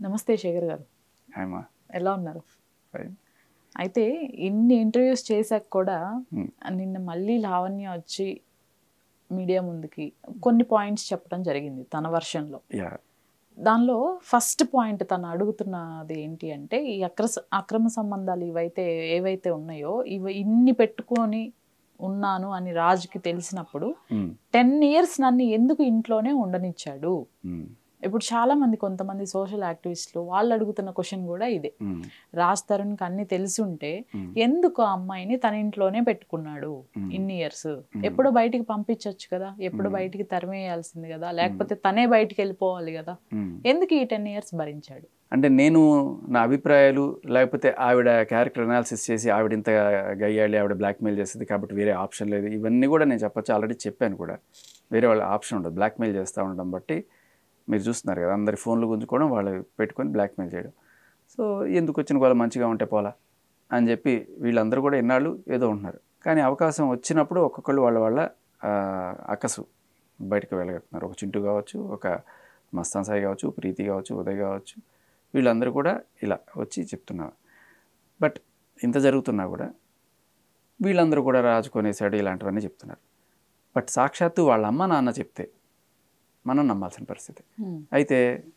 నమస్తే శేఖర్ గారు ఆయమా ఎలా ఉన్నారు ఫైన్ అయితే ఇన్ని ఇంటర్వ్యూస్ చేశాక కూడా Hmm. నిన్న మళ్ళీ లావణ్య వచ్చి మీడియా ముందుకి కొన్ని పాయింట్స్ చెప్పడం జరిగింది తన వర్షన్లో యా దానిలో ఫస్ట్ పాయింట్ తను అడుగుతున్నది ఏంటి అంటే ఈ అక్ర అక్రమ సంబంధాలు ఇవైతే ఏవైతే ఉన్నాయో ఇవి ఇన్ని పెట్టుకొని ఉన్నాను అని రాజుకి తెలిసినప్పుడు టెన్ ఇయర్స్ నన్ను ఎందుకు ఇంట్లోనే ఉండనిచ్చాడు ఇప్పుడు చాలా మంది కొంతమంది సోషల్ యాక్టివిస్టులు వాళ్ళు అడుగుతున్న క్వశ్చన్ కూడా ఇదే రాజ్ తరుణ్కి అన్ని తెలిసి ఉంటే ఎందుకు ఆ అమ్మాయిని తన ఇంట్లోనే పెట్టుకున్నాడు ఇన్ని ఇయర్స్ ఎప్పుడు బయటికి పంపించవచ్చు కదా ఎప్పుడు బయటికి తరిమేయాల్సింది కదా లేకపోతే తనే బయటికి వెళ్ళిపోవాలి కదా ఎందుకు ఈ టెన్ ఇయర్స్ భరించాడు అంటే నేను నా అభిప్రాయాలు లేకపోతే ఆవిడ క్యారెక్టర్ అనాలిసిస్ చేసి ఆవిడ ఇంత గయ్యాలి ఆవిడ బ్లాక్మెయిల్ చేస్తుంది కాబట్టి వేరే ఆప్షన్ లేదు ఇవన్నీ కూడా నేను చెప్పొచ్చు ఆల్రెడీ చెప్పాను కూడా వేరే వాళ్ళ ఆప్షన్ ఉండదు బ్లాక్మెయిల్ చేస్తూ ఉండడం బట్టి మీరు చూస్తున్నారు కదా అందరి ఫోన్లు గుంజుకోవడం వాళ్ళు పెట్టుకొని బ్లాక్మెయిల్ చేయడం సో ఎందుకు వచ్చిన వాళ్ళు మంచిగా ఉంటే పోలా అని చెప్పి వీళ్ళందరూ కూడా ఎన్నాళ్ళు ఏదో ఉంటున్నారు కానీ అవకాశం వచ్చినప్పుడు ఒక్కొక్కళ్ళు వాళ్ళ వాళ్ళ ఆ, అక్కసు బయటకు వెళ్ళగలుగుతున్నారు ఒక చింటూ కావచ్చు ఒక మస్తాన్ సాయి కావచ్చు ప్రీతి కావచ్చు ఉదయ్ కావచ్చు వీళ్ళందరూ కూడా ఇలా వచ్చి చెప్తున్నారు బట్ ఇంత జరుగుతున్నా కూడా వీళ్ళందరూ కూడా రాజుకొనేసాడు ఇలాంటివన్నీ చెప్తున్నారు బట్ సాక్షాత్తు వాళ్ళ అమ్మ నాన్న చెప్తే మనం నమ్మాల్సిన పరిస్థితి అయితే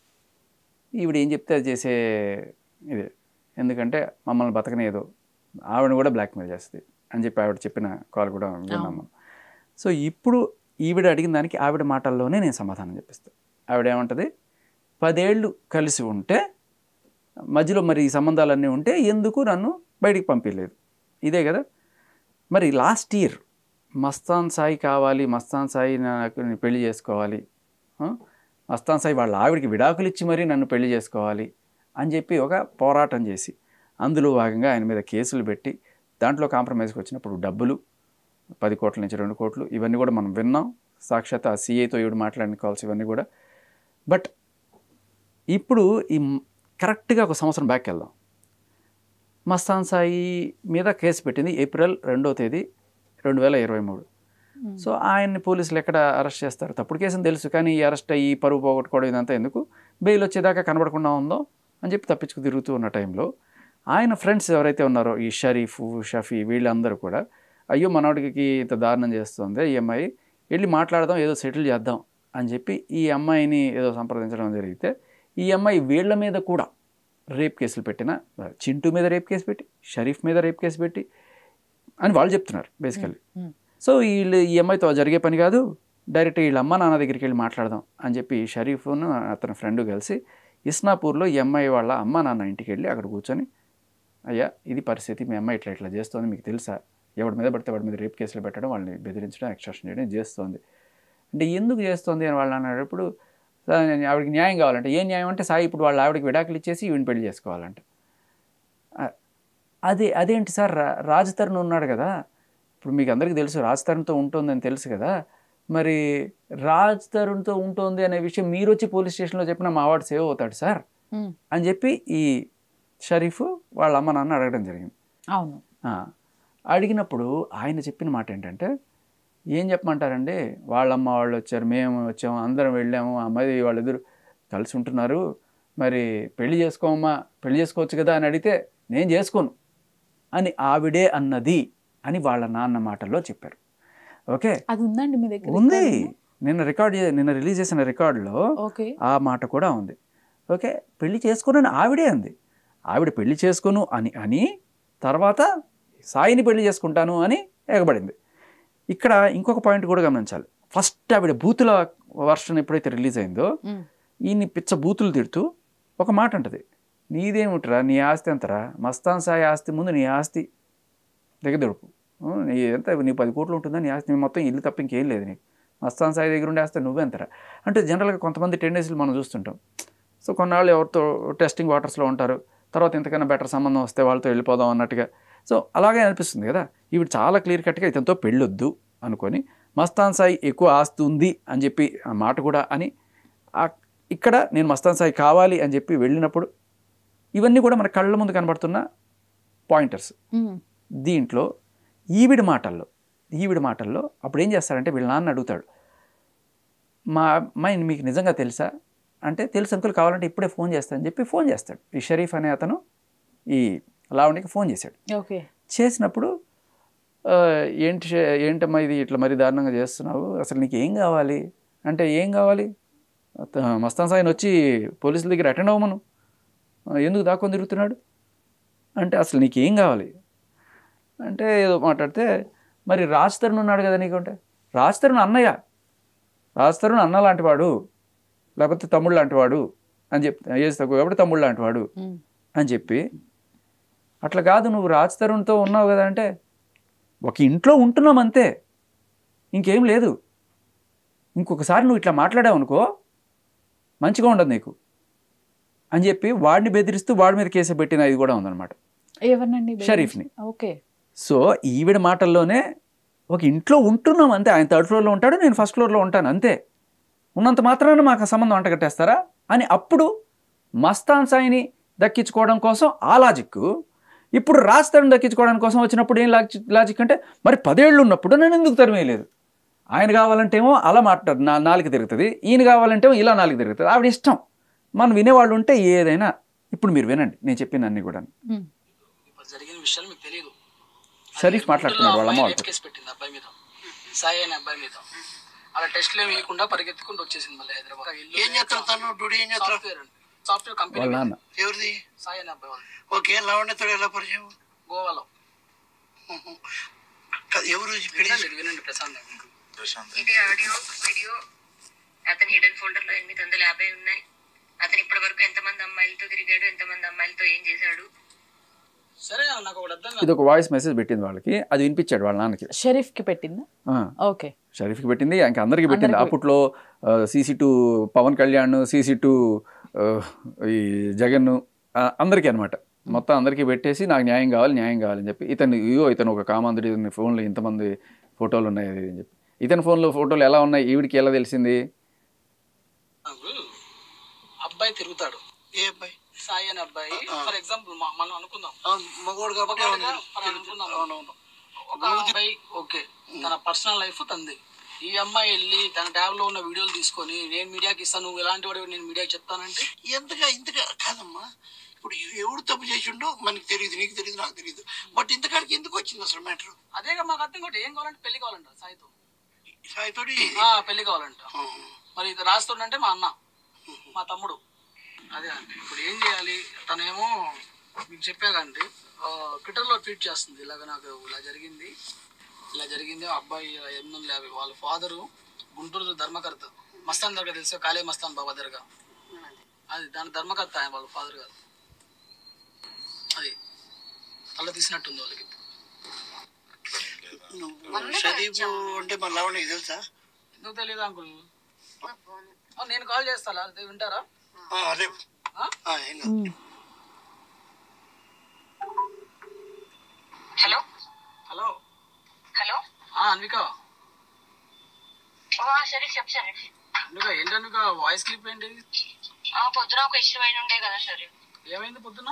ఈవిడ ఏం చెప్తే అది చేసే ఇదే ఎందుకంటే మమ్మల్ని బతకనేదో ఆవిడ కూడా బ్లాక్మెయిల్ చేస్తుంది అని చెప్పి ఆవిడ చెప్పిన కాల్ కూడా విన్నాం మనం సో ఇప్పుడు ఈవిడ అడిగిన దానికి ఆవిడ మాటల్లోనే నేను సమాధానం చెప్పిస్తాను ఆవిడ ఏమంటది పదేళ్ళు కలిసి ఉంటే మధ్యలో మరి ఈ సంబంధాలన్నీ ఉంటే ఎందుకు నన్ను బయటికి పంపించలేదు ఇదే కదా మరి లాస్ట్ ఇయర్ మస్తాన్ సాయి కావాలి మస్తాన్ సాయి నాకు నేను పెళ్లి చేసుకోవాలి ఆ? మస్తాన్ సాయి వాళ్ళ ఆవిడకి విడాకులు ఇచ్చి మరీ నన్ను పెళ్లి చేసుకోవాలి అని చెప్పి ఒక పోరాటం చేసి అందులో భాగంగా ఆయన మీద కేసులు పెట్టి దాంట్లో కాంప్రమైజ్కి వచ్చినప్పుడు డబ్బులు పది కోట్ల నుంచి రెండు కోట్లు ఇవన్నీ కూడా మనం విన్నాం సాక్షాత్ ఆ సీఏతో ఇవి మాట్లాడిన కాల్స్ ఇవన్నీ కూడా బట్ ఇప్పుడు ఈ కరెక్ట్గా ఒక సంవత్సరం బ్యాక్ వెళ్దాం మస్తాన్ సాయి మీద కేసు పెట్టింది ఏప్రిల్ రెండో తేదీ రెండు వేల ఇరవై మూడు సో ఆయన్ని పోలీసులు ఎక్కడ అరెస్ట్ చేస్తారు తప్పుడు కేసు అని తెలుసు కానీ ఈ అరెస్ట్ అయ్యి పరువు పోగొట్టుకోవడం ఇదంతా ఎందుకు బెయిల్ వచ్చేదాకా కనబడకుండా ఉందో అని చెప్పి తప్పించుకు తిరుగుతూ ఉన్న టైంలో ఆయన ఫ్రెండ్స్ ఎవరైతే ఉన్నారో ఈ షరీఫ్ షఫీ వీళ్ళందరూ కూడా అయ్యో మనోడికి ఇంత దారుణం చేస్తుంది ఈ అమ్మాయి వెళ్ళి మాట్లాడదాం ఏదో సెటిల్ చేద్దాం అని చెప్పి ఈ అమ్మాయిని ఏదో సంప్రదించడం జరిగితే ఈ అమ్మాయి వీళ్ళ మీద కూడా రేప్ కేసులు పెట్టిన చింటూ మీద రేప్ కేసు పెట్టి షరీఫ్ మీద రేప్ కేసు పెట్టి అని వాళ్ళు చెప్తున్నారు బేసికల్లీ సో వీళ్ళు ఈ అమ్మాయితో జరిగే పని కాదు డైరెక్ట్ వీళ్ళ అమ్మ నాన్న దగ్గరికి వెళ్ళి మాట్లాడదాం అని చెప్పి షరీఫ్ను అతని ఫ్రెండ్ కలిసి ఇస్నాపూర్లో ఈ అమ్మాయి వాళ్ళ అమ్మ నాన్న ఇంటికి వెళ్ళి అక్కడ కూర్చొని అయ్యా ఇది పరిస్థితి మీ అమ్మాయి ఇట్లా ఇట్లా చేస్తోంది మీకు తెలుసా ఎవరి మీద పడితే వాడి మీద రేప్ కేసులు పెట్టడం వాళ్ళని బెదిరించడం ఎక్స్ట్రాక్షన్ చేయడం చేస్తోంది అంటే ఎందుకు చేస్తోంది అని వాళ్ళు అన్నప్పుడు "సార్, నేను ఆవిడకి న్యాయం కావాలంటే ఏ న్యాయం అంటే సాయి ఇప్పుడు వాళ్ళ ఆవిడకి విడాకులు ఇచ్చేసి ఈవిని పెళ్లి చేసుకోవాలంట ఆ, అదే అదేంటి సార్ రా రాజ్ తరుణ్ ఉన్నాడు కదా ఇప్పుడు మీకు అందరికీ తెలుసు రాజ్ తరుణ్తో ఉంటుందని తెలుసు కదా మరి రాజ్ తరుణ్తో ఉంటుంది అనే విషయం మీరు వచ్చి పోలీస్ స్టేషన్లో చెప్పిన మా వాడు సేవ్ అవుతాడు సార్ అని చెప్పి ఈ షరీఫ్ వాళ్ళ అమ్మ నాన్న అడగడం జరిగింది అవును ఆ, అడిగినప్పుడు ఆయన చెప్పిన మాట ఏంటంటే ఏం చెప్పమంటారండి వాళ్ళమ్మ వాళ్ళు వచ్చారు మేము వచ్చాము అందరం వెళ్ళాము ఆ అమ్మాయి వాళ్ళిద్దరు కలిసి ఉంటున్నారు మరి పెళ్లి చేసుకోమమ్మా పెళ్లి చేసుకోవచ్చు కదా అని అడిగితే నేను చేసుకోను అని ఆవిడే అన్నది అని వాళ్ళ నాన్న మాటల్లో చెప్పారు ఓకే అది ఉందండి మీ దగ్గర ఉంది నిన్న రికార్డ్ చే- నిన్న రిలీజ్ చేసిన రికార్డులో ఓకే ఆ మాట కూడా ఉంది ఓకే పెళ్లి చేసుకోనని ఆవిడే అంది ఆవిడ పెళ్లి చేసుకోను అని అని తర్వాత సాయిని పెళ్లి చేసుకుంటాను అని ఎగబడింది ఇక్కడ ఇంకొక పాయింట్ కూడా గమనించాలి ఫస్ట్ ఆవిడ బూతుల వర్షన్ ఎప్పుడైతే రిలీజ్ అయిందో ఈయన్ని పిచ్చ బూతులు తిడుతూ ఒక మాట అంటది నీదేమిట్రా నీ ఆస్తి ఎంతరా మస్తాన్ సాయి ఆస్తి ముందు నీ ఆస్తి దిగదుడుపు నీ ఎంత నీ పది కోట్లు ఉంటుందా నీ ఆస్తి నీ మొత్తం ఇల్లు తప్ప ఇంకేం లేదు నీకు మస్తాన్ సాయి దగ్గర ఉండే ఆస్తి నువ్వెంతరా అంటే జనరల్గా కొంతమంది టెండెన్సీలు మనం చూస్తుంటాం సో కొన్నాళ్ళు ఎవరితో టెస్టింగ్ వాటర్స్లో ఉంటారు తర్వాత ఇంతకన్నా బెటర్ సంబంధం వస్తే వాళ్ళతో వెళ్ళిపోదాం అన్నట్టుగా సో అలాగే అనిపిస్తుంది కదా ఇవి చాలా క్లియర్ కట్గా ఇతనితో పెళ్ళొద్దు అనుకొని మస్తాన్ సాయి ఎక్కువ ఆస్తి ఉంది అని చెప్పి ఆ మాట కూడా అని ఆ- ఇక్కడ నేను మస్తాన్ సాయి కావాలి అని చెప్పి వెళ్ళినప్పుడు ఇవన్నీ కూడా మన కళ్ళ ముందు కనబడుతున్న పాయింటర్స్ దీంట్లో ఈవిడ మాటల్లో ఈవిడ మాటల్లో అప్పుడు ఏం చేస్తాడంటే వీళ్ళ నాన్న అడుగుతాడు మా అమ్మాయిని మీకు నిజంగా తెలుసా అంటే తెలుసు అంకుల్ కావాలంటే ఇప్పుడే ఫోన్ చేస్తానని చెప్పి ఫోన్ చేస్తాడు ఈ షరీఫ్ అనే అతను ఈ లావణ్యకి ఫోన్ చేశాడు ఓకే చేసినప్పుడు ఆ, ఏంటి షే- ఏంటమ్మా ఇది ఇట్లా మరి దారుణంగా చేస్తున్నావు అసలు నీకు ఏం కావాలి అంటే ఏం కావాలి అత- మస్తాన్ సాయిన్ వచ్చి పోలీసుల దగ్గర అటెండ్ అవ్వమను ఆ, ఎందుకు దాక్కొని తిరుగుతున్నాడు అంటే అసలు నీకు ఏం కావాలి అంటే ఏదో మాట్లాడితే మరి రాజ్ తరుణ్ ఉన్నాడు కదా నీకు అంటే రాజ్ తరుణ్ అన్నయ్య రాజ్ తరుణ్ అన్న లాంటివాడు లేకపోతే తమ్ముడు లాంటివాడు అని చెప్పి ఏజ్ తక్కువ కాబట్టి తమ్ముడు లాంటివాడు ఉమ్. అని చెప్పి అట్లా కాదు నువ్వు రాజ్ తరుణ్తో ఉన్నావు కదా అంటే ఒక ఇంట్లో ఉంటున్నాం అంతే ఇంకేం లేదు ఇంకొకసారి నువ్వు ఇట్లా మాట్లాడావు అనుకో మంచిగా ఉండదు నీకు అని చెప్పి వాడిని బెదిరిస్తూ వాడి మీద కేసు పెట్టిన ఇది కూడా ఉందన్నమాట ఎవరినండి షరీఫ్ని ఓకే సో ఈవిడ మాటల్లోనే ఒక ఇంట్లో ఉంటున్నాం అంతే ఆయన థర్డ్ ఫ్లోర్లో ఉంటాడు నేను ఫస్ట్ ఫ్లోర్లో ఉంటాను అంతే ఉన్నంత మాత్రాన మాకు సంబంధం అంటగట్టేస్తారా అని అప్పుడు మస్తాన్ సాయిని దక్కించుకోవడం కోసం ఆ లాజిక్ ఇప్పుడు రాస్తాను దక్కించుకోవడం కోసం వచ్చినప్పుడు ఏం లాజిక్ లాజిక్ అంటే మరి పదేళ్ళు ఉన్నప్పుడు నన్ను ఎందుకు తరిమేయలేదు ఆయన కావాలంటేమో అలా మాట్లాడు నా నాలుగు తిరుగుతుంది ఈయన కావాలంటేమో ఇలా నాలుగు తిరుగుతుంది ఆవిడ ఇష్టం మనం వినేవాళ్ళు ఉంటే ఏదైనా ఇప్పుడు మీరు వినండి నేను చెప్పిన అన్ని కూడా ఉమ్. ఇప్పుడు జరిగిన విషయాలు మీకు తెలియదు షరీఫ్ మాట్లాడుతున్నాడు వాళ్ళ అమ్మ అమ్మాయి వాళ్ళతో రేప్ కేసు పెట్టింది అబ్బాయి మీద సాయి అనే అబ్బాయి మీద అలా టెస్ట్లు ఏమి ఇవ్వకుండా పరిగెత్తుకుంటూ వచ్చేసింది మళ్ళీ హైదరాబాద్ ఏం చేస్తాడు తను డ్యూటీ ఏం చేస్తాడు సాఫ్ట్వేర్ అండి సాఫ్ట్వేర్ కంపెనీ వాళ్ళ నాన్న ఎవరిది సాయి అనే అబ్బాయి వాళ్ళు ఓకే లావణ్యతో ఎలా పరిచయం గోవాలో ఉహు. కాదు, ఎవరు పెళ్లి వినండి వినండి ప్రశాంత్ ఇది ఆడియో వీడియో అతని హిడెన్ ఫోల్డర్ లో ఎనిమిది వందల యాభై ఉన్నాయి అతను ఇప్పటి వరకు ఎంతమంది అమ్మాయిలతో తిరిగాడు ఎంతమంది అమ్మాయిలతో ఏం చేశాడు సరే నాకు ఒకటి అర్థం కాదు ఇది ఒక వాయిస్ మెసేజ్ పెట్టింది వాళ్ళకి అది వినిపించాడు వాళ్ళ నాన్నకి షరీఫ్ కి పెట్టిందా ఆ, ఓకే షరీఫ్కి పెట్టింది ఇంకా అందరికీ పెట్టింది అందరికీ. అప్పట్లో CC to Pawan Kalyan CC to ఈ జగన్ ఆ, అందరికీ అనమాట మొత్తం అందరికీ పెట్టేసి నాకు న్యాయం కావాలి న్యాయం కావాలని చెప్పి ఇతను ఇయో ఇతను ఒక కామాంధుడి ఇతని ఫోన్లో ఇంతమంది ఫోటోలు ఉన్నాయి అది ఇది అని చెప్పి ఇతని ఫోన్లో ఫోటోలు ఎలా ఉన్నాయి ఈవిడికి ఎలా తెలిసింది నాకు అబ్బాయి తిరుగుతాడు ఏ అబ్బాయి సాయి అనే అబ్బాయి ఫర్ ఎగ్జాంపుల్ మనం అనుకుందాం అవును, మగవాడు కాబట్టి అవును మగవాడుగా మనం అనుకుందాం. అవునవును ఒక అబ్బాయి ఓకే తన పర్సనల్ లైఫ్ తంది ఈ అమ్మాయి వెళ్ళి తన ట్యాబ్ లో ఉన్న వీడియోలు తీసుకొని నేను మీడియాకి ఇస్తాను నువ్వు ఎలాంటి వాడు నేను మీడియాకి చెప్తానంటే ఎంతగా ఇంతగా కాదమ్మా ఇప్పుడు ఎవడు తప్పు చేసిండో మనకి తెలియదు నీకు తెలియదు నాకు తెలియదు బట్ ఇంతకాడికి ఎందుకు వచ్చింది అసలు మ్యాటర్ అదేగా మాకు అర్థం కూడా ఏం కావాలంటే పెళ్లి కావాలంట సాయితో సాయితోటి ఆ, పెళ్లి కావాలంట మరి ఇది రాస్తుండంటే మా అన్న మా తమ్ముడు అదే అండి ఇప్పుడు ఏం చేయాలి తనేమో మీకు చెప్పాకండి ట్విట్టర్లో ట్వీట్ చేస్తుంది ఇలాగ నాకు ఇలా జరిగింది ఇలా జరిగింది ఆ అబ్బాయి ఇలా ఎనిమిది వందల యాభై వాళ్ళ ఫాదరు గుంటూరు ధర్మకర్త మస్తాన్ దర్గా తెలుసు కాళే మస్తాన్ బాబా దర్గా అది దాని ధర్మకర్త ఆయన వాళ్ళ ఫాదర్ గారు అది తల తీసినట్టుంది వాళ్ళకి షరీఫ్ అంటే మన లావణ్యకి తెలుసా ఎందుకు తెలియదు అంకుల్ నేను కాల్ చేస్తాను అది వింటారా ఆ, అదే ఆ? ఆ, ఏం కాదు. హలో హలో హలో ఆ, అన్విక ఓ షరీఫ్ చెప్పు షరీఫ్ అన్విక ఏంటి అన్విక వాయిస్ క్లిప్ ఏంటి ఆ పొద్దున ఒక ఇష్యూ అయిన ఉండే కదా షరీఫ్ ఏమైంది పొద్దున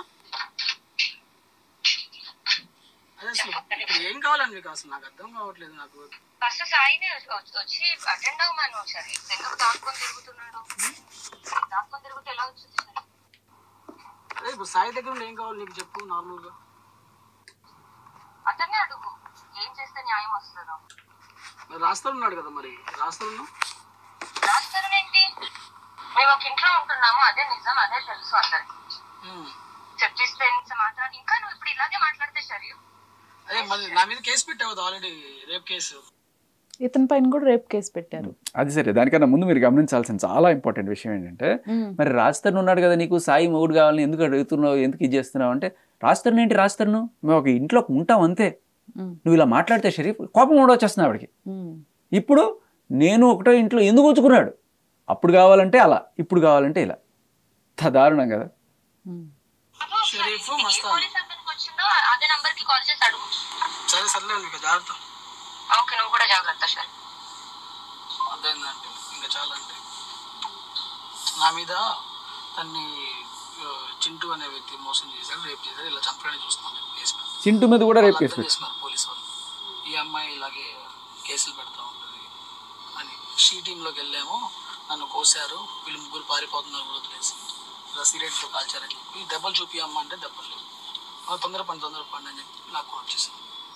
అదే అసలు ఇప్పుడు ఏం కావాలి అన్విక అసలు నాకు అర్థం కావట్లేదు నాకు ఫస్ట్ సాయిని వచ్చి- వచ్చి అటెండ్ అవ్వమను షరీఫ్ ఎందుకు దాక్కొని తిరుగుతున్నాడు దాక్కొని తిరుగుతూ ఎలా వచ్చింది షరీఫ్ అదే ఇప్పుడు సాయి దగ్గర నుండి ఏం కావాలి నీకు చెప్పు నార్మల్గా అతన్నే అడుగు ఏం చేస్తే న్యాయం వస్తుందో మరి రాస్తాను ఉన్నాడు కదా మరి రాస్తాను రాస్తారనేంటి మేము ఒక ఇంట్లో ఉంటున్నాము అదే నిజం అదే తెలుసు అందరికి చర్చిస్తే మాత్రం ఇంకా నువ్వు ఇప్పుడు ఇలాగే మాట్లాడితే షరీఫ్ అదే మళ్ళీ నా మీద కేసు పెట్టావు కదా ఆల్రెడీ రేప్ కేసు ఇతని పైన కూడా రేప్ కేసు పెట్టారు అది సరే దానికన్నా ముందు మీరు గమనించాల్సిన చాలా ఇంపార్టెంట్ విషయం ఏంటంటే ఉమ్. మరి రాజతరుణ్ ఉన్నాడు కదా నీకు సాయి మొగుడు కావాలని ఎందుకు అడుగుతున్నావు ఎందుకు ఇది చేస్తున్నావు అంటే రాజతరుణ్ ఏంటి రాజతరుణ్ మేము ఒక ఇంట్లో ఉంటాం అంతే ఉమ్. నువ్వు ఇలా మాట్లాడితే షరీఫ్ కోపం కూడా వచ్చేస్తున్నావు ఆవిడకి ఉమ్. ఇప్పుడు నేను ఒకటో ఇంట్లో ఎందుకు ఉంచుకున్నాడు అప్పుడు కావాలంటే అలా ఇప్పుడు కావాలంటే ఇలా ఇంత దారుణం కదా ఉమ్. షరీఫ్ ఏ మస్తాన్ పోలీస్ అతనికి వచ్చిందో అదే నంబర్ కి కాల్ చేసి అడుగు సరే సర్లే మీకు జాగ్రత్త ఓకే నువ్వు కూడా జాగ్రత్త షరీఫ్ అర్థమైందండి ఇంకా చాలా అంటే నా మీద తన్ని ఆ, చింటూ అనే వ్యక్తి మోసం చేశాడు రేపు చేశాడు ఇలా చంపడానికి చూస్తున్నాను నేను కేసు పెట్టి. చింటు మీద కూడా రేపు కేసు వాళ్ళంతా పెట్టు చేస్తున్నారు పోలీసు వాళ్ళు ఈ అమ్మాయి ఇలాగే కేసులు పెడతా ఉంటుంది అని షీ టీంలోకి వెళ్ళాము నన్ను కోసారు వీళ్ళు ముగ్గురు పారిపోతున్నారు కూడా వదిలేసి ఇలా సిగరెట్తో కాల్చారని చెప్పి దెబ్బలు చూపియమ్మా అంటే దెబ్బలు లేవు ఆ, తొందర పని తొందర పని అని చెప్పి నాకు కూడా వచ్చేసాను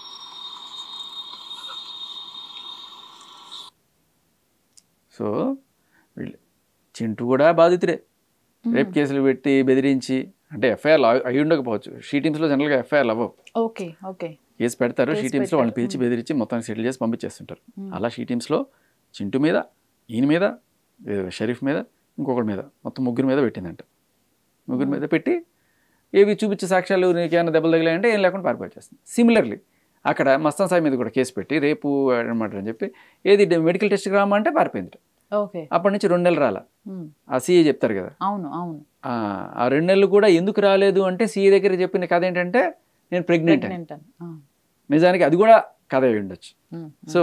సో వీళ్ళు చింటూ కూడా బాధితుడే రేప్ కేసులు పెట్టి బెదిరించి అంటే ఎఫ్ఐఆర్ అయి ఉండకపోవచ్చు షీ టీమ్స్లో జనరల్గా ఎఫ్ఐఆర్ అవ్వవు ఓకే ఓకే కేసు పెడతారు కేసు షీ టీమ్స్లో వాళ్ళని పెట్టారు. పిలిచి బెదిరించి మొత్తం సెటిల్ చేసి పంపించేస్తుంటారు అలా షీ టీమ్స్లో చింటూ మీద ఈయన మీద ఏ, షరీఫ్ మీద ఇంకొకటి మీద మొత్తం ముగ్గురు మీద పెట్టిందంట ముగ్గురు మీద పెట్టి ఏవి చూపించే సాక్ష్యాలు నీకేమైనా దెబ్బలు తగిలాయంటే ఏం లేకుండా పారిపోయేస్తుంది సిమిలర్లీ అక్కడ మస్తాన్ సాయి మీద కూడా కేసు పెట్టి రేపు అనమాట అని చెప్పి ఏది మెడికల్ టెస్ట్కి రామంటే పారిపోయింది ఓకే అప్పటి నుంచి రెండు నెలలు రాలా ఉమ్, ఆ సీఏ చెప్తారు కదా అవును అవును ఆ, ఆ రెండు నెలలు కూడా ఎందుకు రాలేదు అంటే సీఏ దగ్గర చెప్పిన కథ ఏంటంటే నేను ప్రెగ్నెంట్ అని ప్రెగ్నెంట్ అని ఆ, నిజానికి అది కూడా కథ అయి ఉండొచ్చు ఉమ్, సో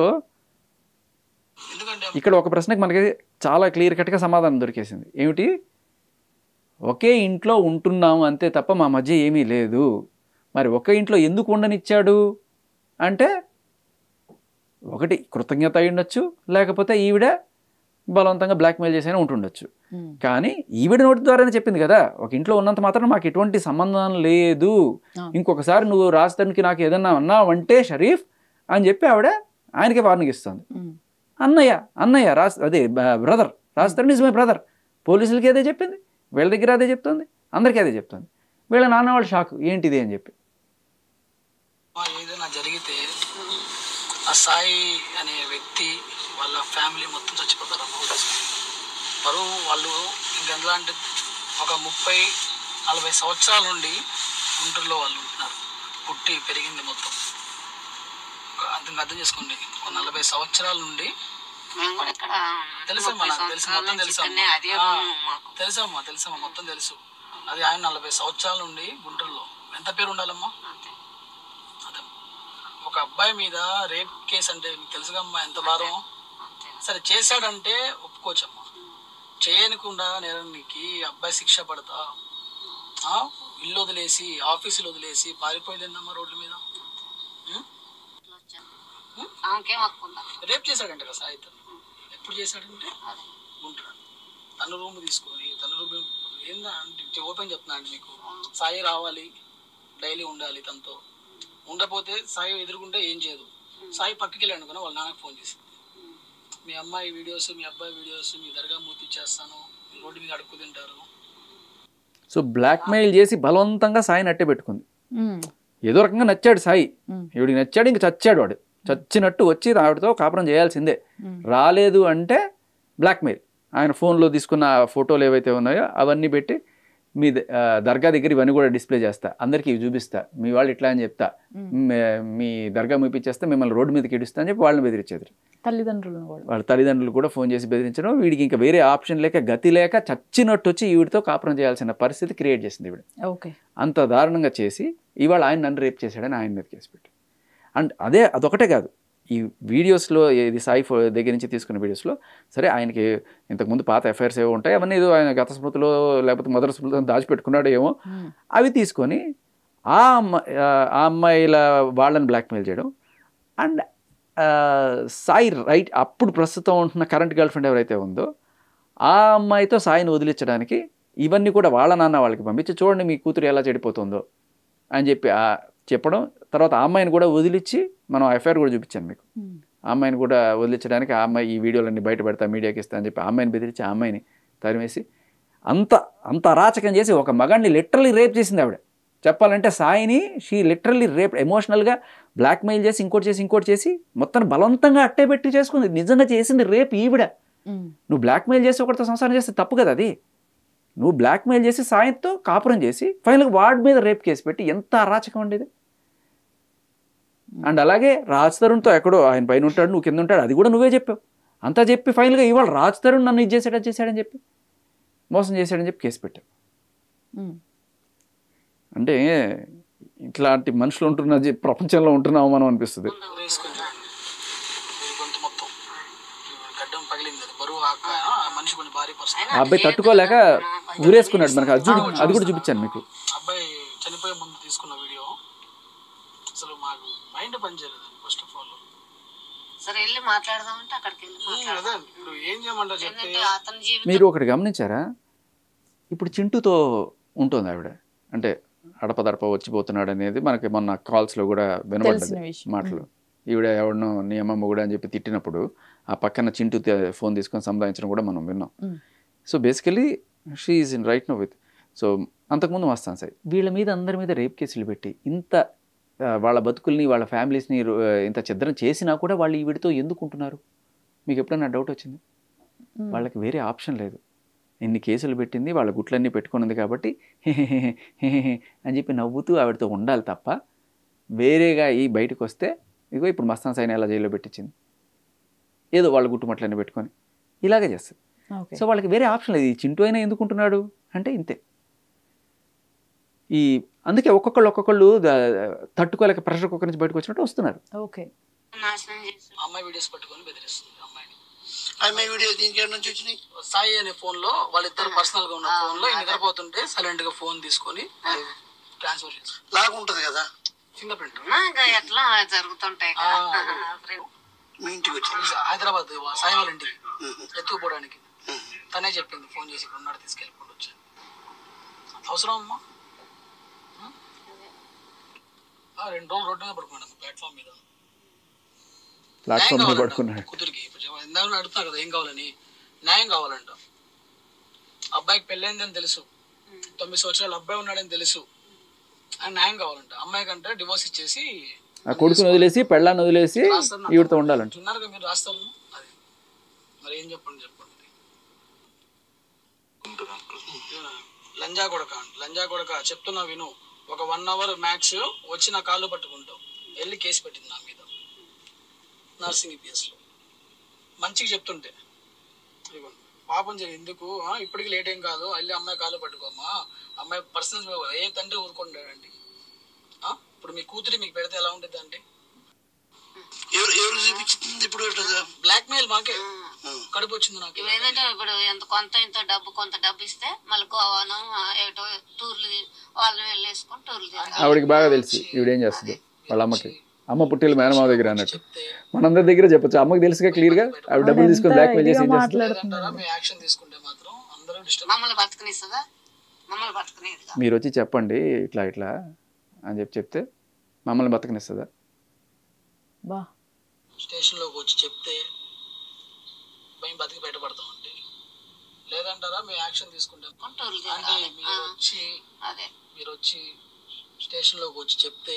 ఎందుకంటే ఇక్కడ ఒక ప్రశ్నకు మనకి చాలా క్లియర్ కట్గా సమాధానం దొరికేసింది ఏమిటి ఒకే ఇంట్లో ఉంటున్నాము అంతే తప్ప మా మధ్య ఏమీ లేదు మరి ఒకే ఇంట్లో ఎందుకు ఉండనిచ్చాడు అంటే ఒకటి కృతజ్ఞత అయి ఉండొచ్చు లేకపోతే ఈవిడ బలవంతంగా బ్లాక్మెయిల్ చేసైనా ఉంటుండొచ్చు ఉమ్, కానీ ఈవిడ నోటి ద్వారానే చెప్పింది కదా ఒక ఇంట్లో ఉన్నంత మాత్రం మాకు ఎటువంటి సంబంధం లేదు ఆ. ఇంకొకసారి నువ్వు రాజధానికి నాకు ఏదన్నా అన్నావంటే షరీఫ్ అని చెప్పి ఆవిడ ఆయనకి వార్నింగ్ ఇస్తుంది ఉమ్, అన్నయ్య అన్నయ్య రాజ్ అదే బ్రదర్ రాజధాని ఇస్ మై బ్రదర్ పోలీసులకి అదే చెప్పింది వీళ్ళ దగ్గర అదే చెప్తుంది అందరికీ అదే చెప్తుంది వీళ్ళ నాన్న వాళ్ళు షాక్ ఏంటిది అని చెప్పి ఆ ఏదైనా జరిగితే ఆ సాయి అనే వ్యక్తి వాళ్ళ ఫ్యామిలీ మొత్తం చచ్చిపోతారు అమ్మ వదిలేసుకుని. బరువు వాళ్ళు ఇంకెంతలా అంటే ఒక ముప్పై నలభై సంవత్సరాల నుండి గుంటూరులో వాళ్ళు ఉంటున్నారు పుట్టి పెరిగింది మొత్తం ఒక అంత అర్థం చేసుకోండి ఒక నలభై సంవత్సరాల నుండి మేము కూడా ఇక్కడ తెలుసమ్మా నాకు తెలుసు మొత్తం తెలుసమ్మా అదే ఆ, రూము మాకు తెలుసమ్మా తెలుసమ్మా మొత్తం తెలుసు అది ఆయన నలభై సంవత్సరాల నుండి గుంటూరులో ఎంత పేరు ఉండాలమ్మా అంతే. అదే ఒక అబ్బాయి మీద రేప్ కేసు అంటే మీకు తెలుసుగమ్మా ఎంత భారం అంతే. సరే చేశాడంటే ఒప్పుకోవచ్చమ్మా చేయనికుండా నేరానికి అబ్బాయి శిక్ష పడతా ఆ? ఇల్లు వదిలేసి ఆఫీసులు వదిలేసి పారిపోయలేదమ్మా రోడ్ల మీద ఉం? ఇట్లా వచ్చాను. ఆమెకేం హక్కు ఉందా రేప్ చేశాడంట కదా సాయితను ఎప్పుడు చేశాడంటే అదే ఉంటాడు తన రూమ్ తీసుకొని తన రూమ్ ఏందా అంటే ఓపెన్ చెప్తున్నా అండి మీకు సాయి రావాలి డైలీ ఉండాలి తనతో ఉండకపోతే సాయి ఎదురుకుంటే ఏం చేయదు సాయి పక్కకి వెళ్ళాను అనుకున్నా వాళ్ళ నాన్నకు ఫోన్ చేసింది మీ అమ్మాయి వీడియోస్ మీ అబ్బాయి వీడియోస్ మీ దర్గా మూర్తి ఇచ్చేస్తాను మీ రోడ్డు మీద అడుక్కు తింటారు సో బ్లాక్మెయిల్ చేసి బలవంతంగా సాయిని అట్టే పెట్టుకుంది ఉమ్, ఏదో రకంగా నచ్చాడు సాయి ఉమ్, ఈవిడికి నచ్చాడు ఇంక చచ్చాడు వాడు చచ్చినట్టు వచ్చి ఆవిడతో కాపురం చేయాల్సిందే ఉమ్. రాలేదు అంటే బ్లాక్మెయిల్ ఆయన ఫోన్లో తీసుకున్న ఫోటోలు ఏవైతే ఉన్నాయో అవన్నీ పెట్టి మీ ద- ఆ, దర్గా దగ్గర ఇవన్నీ కూడా డిస్ప్లే చేస్తా అందరికీ ఇవి చూపిస్తా మీ వాళ్ళు ఇట్లా అని చెప్తా మే- మీ దర్గా మూపించేస్తే మిమ్మల్ని రోడ్డు మీదకి ఇడుస్తా అని చెప్పి వాళ్ళని బెదిరించేది తల్లిదండ్రులను కూడా వాళ్ళ తల్లిదండ్రులు కూడా ఫోన్ చేసి బెదిరించడం వీడికి ఇంకా వేరే ఆప్షన్ లేక గతి లేక చచ్చినట్టు వచ్చి ఈవిడితో కాపురం చేయాల్సిన పరిస్థితి క్రియేట్ చేసింది ఈవిడ ఓకే అంత దారుణంగా చేసి ఇవాళ ఆయన నన్ను రేప్ చేశాడని ఆయన మీద కేసు పెట్టి అండ్ అదే అదొకటే కాదు ఈ వీడియోస్లో ఇది సాయి ఫో దగ్గర నుంచి తీసుకున్న వీడియోస్లో సరే ఆయనకి ఇంతకుముందు పాత ఎఫ్ఐఆర్స్ ఏవో ఉంటాయి అవన్నీ ఏదో ఆయన గత స్మృతిలో లేకపోతే మొదటి స్మృతిలో దాచిపెట్టుకున్నాడు ఏమో ఉమ్, అవి తీసుకొని ఆ అమ్మాయి ఆ అమ్మాయిల వాళ్ళని బ్లాక్మెయిల్ చేయడం అండ్ సాయి రైట్ అప్పుడు ప్రస్తుతం ఉంటున్న కరెంట్ గర్ల్ ఫ్రెండ్ ఎవరైతే ఉందో ఆ అమ్మాయితో సాయిని వదిలించడానికి ఇవన్నీ కూడా వాళ్ళ నాన్న వాళ్ళకి పంపించి చూడండి మీ కూతురు ఎలా చెడిపోతుందో అని చెప్పి ఆ చెప్పడం తర్వాత ఆ అమ్మాయిని కూడా వదిలిచ్చి మనం ఎఫ్ఐఆర్ కూడా చూపించాను మీకు ఉమ్, ఆ అమ్మాయిని కూడా వదిలించడానికి ఆ అమ్మాయి ఈ వీడియోలన్నీ బయట పెడతా మీడియాకి ఇస్తా అని చెప్పి ఆ అమ్మాయిని బెదిరించి ఆ అమ్మాయిని తరిమేసి అంత అంత అరాచకం చేసి ఒక మగాడిని లిటరల్లీ రేప్ చేసింది ఆవిడ చెప్పాలంటే సాయిని షీ లిటరల్లీ రేప్ ఎమోషనల్గా బ్లాక్మెయిల్ చేసి ఇంకోటి చేసి ఇంకోటి చేసి మొత్తం బలవంతంగా అట్టే పెట్టి చేసుకుంది నిజంగా చేసింది రేప్ ఈవిడ ఉమ్, నువ్వు బ్లాక్మెయిల్ చేసి ఒకరితో సంసారం చేస్తే తప్పు కదా అది నువ్వు బ్లాక్మెయిల్ చేసి సాయంతో కాపురం చేసి ఫైనల్గా వాడి మీద రేప్ కేసు పెట్టి ఎంత అరాచకం ఉండేది అండ్ అలాగే రాజ్ తరుణ్తో ఎక్కడో ఆయన పైన ఉంటాడు నువ్వు కింద ఉంటాడు అది కూడా నువ్వే చెప్పావు అంతా చెప్పి ఫైనల్గా ఇవాళ రాజ్ తరుణ్ నన్ను ఇది చేశాడు అది చేశాడని చెప్పి మోసం చేశాడని చెప్పి కేసు పెట్టావు ఉమ్. అంటే ఇట్లాంటి మనుషులు ఉంటున్న జీ- ప్రపంచంలో ఉంటున్నాము మనం అనిపిస్తుంది వేసుకొని చూడండి వీరి గొంతు మొత్తం గడ్డం పగిలింది అది బరువు ఆ క- ఆ మనిషి కొన్ని భారీ పర్సన్ ఆ అబ్బాయి తట్టుకోలేక ఊరేసుకున్నాడు మనకు అది చూడు అది కూడా చూపించాను మీకు అబ్బాయి చనిపోయే ముందు తీసుకున్న వీడియో అసలు మాకు మైండ్ పనిచేయలేదు ఫస్ట్ ఆఫ్ ఆల్ సరే వెళ్ళి మాట్లాడదామంటే అక్కడికి వెళ్ళి అదే మాట్లాడదాం ఇప్పుడు ఏం చేయమంటారు చెప్తే ఏంటంటే అతని జీవితం మీరు ఒకటి గమనించారా ఇప్పుడు చింటూతో ఉంటుంది ఆవిడ అంటే అడపదడప వచ్చిపోతున్నాడు అనేది మనకి మొన్న కాల్స్లో కూడా వినబడ్డది తెలిసిన విషయం. మాటలు ఈవిడ ఎవడనో నీ అమ్మమ్మ కూడా అని చెప్పి తిట్టినప్పుడు ఆ పక్కన చింటూ తే- ఫోన్ తీసుకొని సంపాదించడం కూడా మనం విన్నాం Mm. So basically she is in right no with so అంతకుముందు వస్తాను సార్ వీళ్ళ మీద అందరి మీద రేప్ కేసులు పెట్టి ఇంత ఆ, వాళ్ళ బతుకుల్ని వాళ్ళ ఫ్యామిలీస్ని రు- ఇంత ఛిద్రం చేసినా కూడా వాళ్ళు ఈవిడితో ఎందుకు ఉంటున్నారు మీకు ఎప్పుడైనా డౌట్ వచ్చింది వాళ్ళకి వేరే ఆప్షన్ లేదు ఇన్ని కేసులు పెట్టింది వాళ్ళ గుట్లన్నీ పెట్టుకున్నది కాబట్టి అని చెప్పి నవ్వుతూ ఆవిడతో ఉండాలి తప్ప వేరేగా ఈ బయటకు వస్తే ఇదిగో ఇప్పుడు మస్తాన్ సైన్ ఎలా జైల్లో పెట్టించింది ఏదో వాళ్ళ గుట్టుమట్లన్నీ పెట్టుకొని ఇలాగే చేస్తుంది ఓకే సో వాళ్ళకి వేరే ఆప్షన్ లేదు ఈ చింటూ అయినా ఎందుకుంటున్నాడు అంటే ఇంతే ఈ అందుకే ఒక్కొక్కళ్ళు ఒక్కొక్కళ్ళు ద- తట్టుకోలేక ప్రెషర్ కుక్కర్ నుంచి బయటకు వచ్చినట్టు వస్తున్నారు ఓకే నాశనం చేసి అమ్మాయి వీడియోస్ పట్టుకొని బెదిరిస్తుంది అమ్మాయిని ఆమె వీడియో దీనికి ఎక్కడి నుంచి వచ్చినాయి సాయి అనే ఫోన్ లో వాళ్ళిద్దరు పర్సనల్ గా ఉన్న ఫోన్ లో ఈ నిద్రపోతుంటే సైలెంట్ గా ఫోన్ తీసుకొని ట్రాన్స్ఫర్ చేసి లాగుంటది కదా ఫింగర్ ప్రింట్ ఇంకా ఎట్లా జరుగుతుంటాయి కదా మీ ఇంటికి వచ్చి హైదరాబాద్ వా- సాయి వాళ్ళ ఇంటికి ఎత్తుకుపోవడానికి తనే చెప్పింది ఫోన్ చేసి ఇక్కడ ఉన్నాడు తీసుకెళ్ళిపోండి వచ్చాను అంత అవసరం అమ్మా ఉం? ఆ, రెండు రోజులు రోడ్డు మీద పడుకున్నాడు ప్లాట్ఫామ్ మీద ప్లాట్ఫామ్ మీద న్యాయం కావాలంట పడుకున్నాడు కూతురికి ఇప్పుడు చెప్ప- ఇందాక అడుగుతున్నా కదా ఏం కావాలని న్యాయం కావాలంట అబ్బాయికి పెళ్ళైందని తెలుసు తొమ్మిది సంవత్సరాలు అబ్బాయి ఉన్నాడని తెలుసు ఆయన న్యాయం కావాలంట అమ్మాయి కంటే డివోర్స్ ఇచ్చేసి ఆ కొడుకుని వదిలేసి పెళ్ళాన్ని వదిలేసి రాస్తారు నాకు. ఈవిడతో ఉండాలంట ఉన్నారుగా మీరు రాస్తారు అది మరి ఏం చెప్పండి చెప్పండి లంజా కొడక లంజా కొడక చెప్తున్నా విను ఒక వన్ అవర్ మ్యాక్స్ వచ్చి నా కాళ్ళు పట్టుకుంటావు వెళ్ళి కేసు పెట్టింది నా మీద నర్సింగ్ ఈపీఎస్ లో మంచిగా చెప్తుంటే ఇదిగోండి. పాపం జరిగి ఎందుకు ఆ, ఇప్పటికి లేట్ ఏం కాదు వెళ్ళి అమ్మాయి కాళ్ళు పట్టుకోమా అమ్మాయి పర్సనల్ ఏ తండ్రి ఊరుకుంటాడండి ఆ? ఇప్పుడు మీ కూతురి మీకు పెడితే ఎలా ఉంటుంది అండి ఎవరు ఎవరు చూపించింది ఇప్పుడు ఎట్లా? బ్లాక్ మెయిల్ మాకే కడుపు వచ్చింది నాకు ఏదంటే ఇప్పుడు ఎంత కొంత ఇంత డబ్బు కొంత డబ్బు ఇస్తే మళ్ళీ గోవాను ఆ, ఏటో టూర్లు వాళ్ళని వెళ్ళేసుకొని టూర్లు తిరగాలి ఆవిడకి బాగా తెలుసు ఈవిడేం చేస్తుంది వాళ్ళ అమ్మకి అమ్మ పుట్టిల్లు మేనమావ దగ్గర అన్నట్టు చెప్తే మనందరి దగ్గర చెప్పొచ్చు అమ్మకి తెలుసుగా క్లియర్గా ఆవిడ డబ్బులు తీసుకొని బ్లాక్ మెయిల్ చేసి ఏం చేస్తుంది లేదంటారా మీ యాక్షన్ తీసుకుంటే మాత్రం అందరూ డిస్టర్బ్ మమ్మల్ని బతకనిస్తుందా మమ్మల్ని బతకనేదిగా మీరు వచ్చి చెప్పండి ఇట్లా ఇట్లా అని చెప్పి చెప్తే మమ్మల్ని బతకనిస్తుందా బా స్టేషన్ లోకి వచ్చి చెప్తే మేము బతికి బయటపడతామండి లేదంటారా మీ యాక్షన్ తీసుకుంటే టూర్లు అంటే తిరగాలి మీరు ఆ, వచ్చి అదే మీరు వచ్చి స్టేషన్ లోకి వచ్చి చెప్తే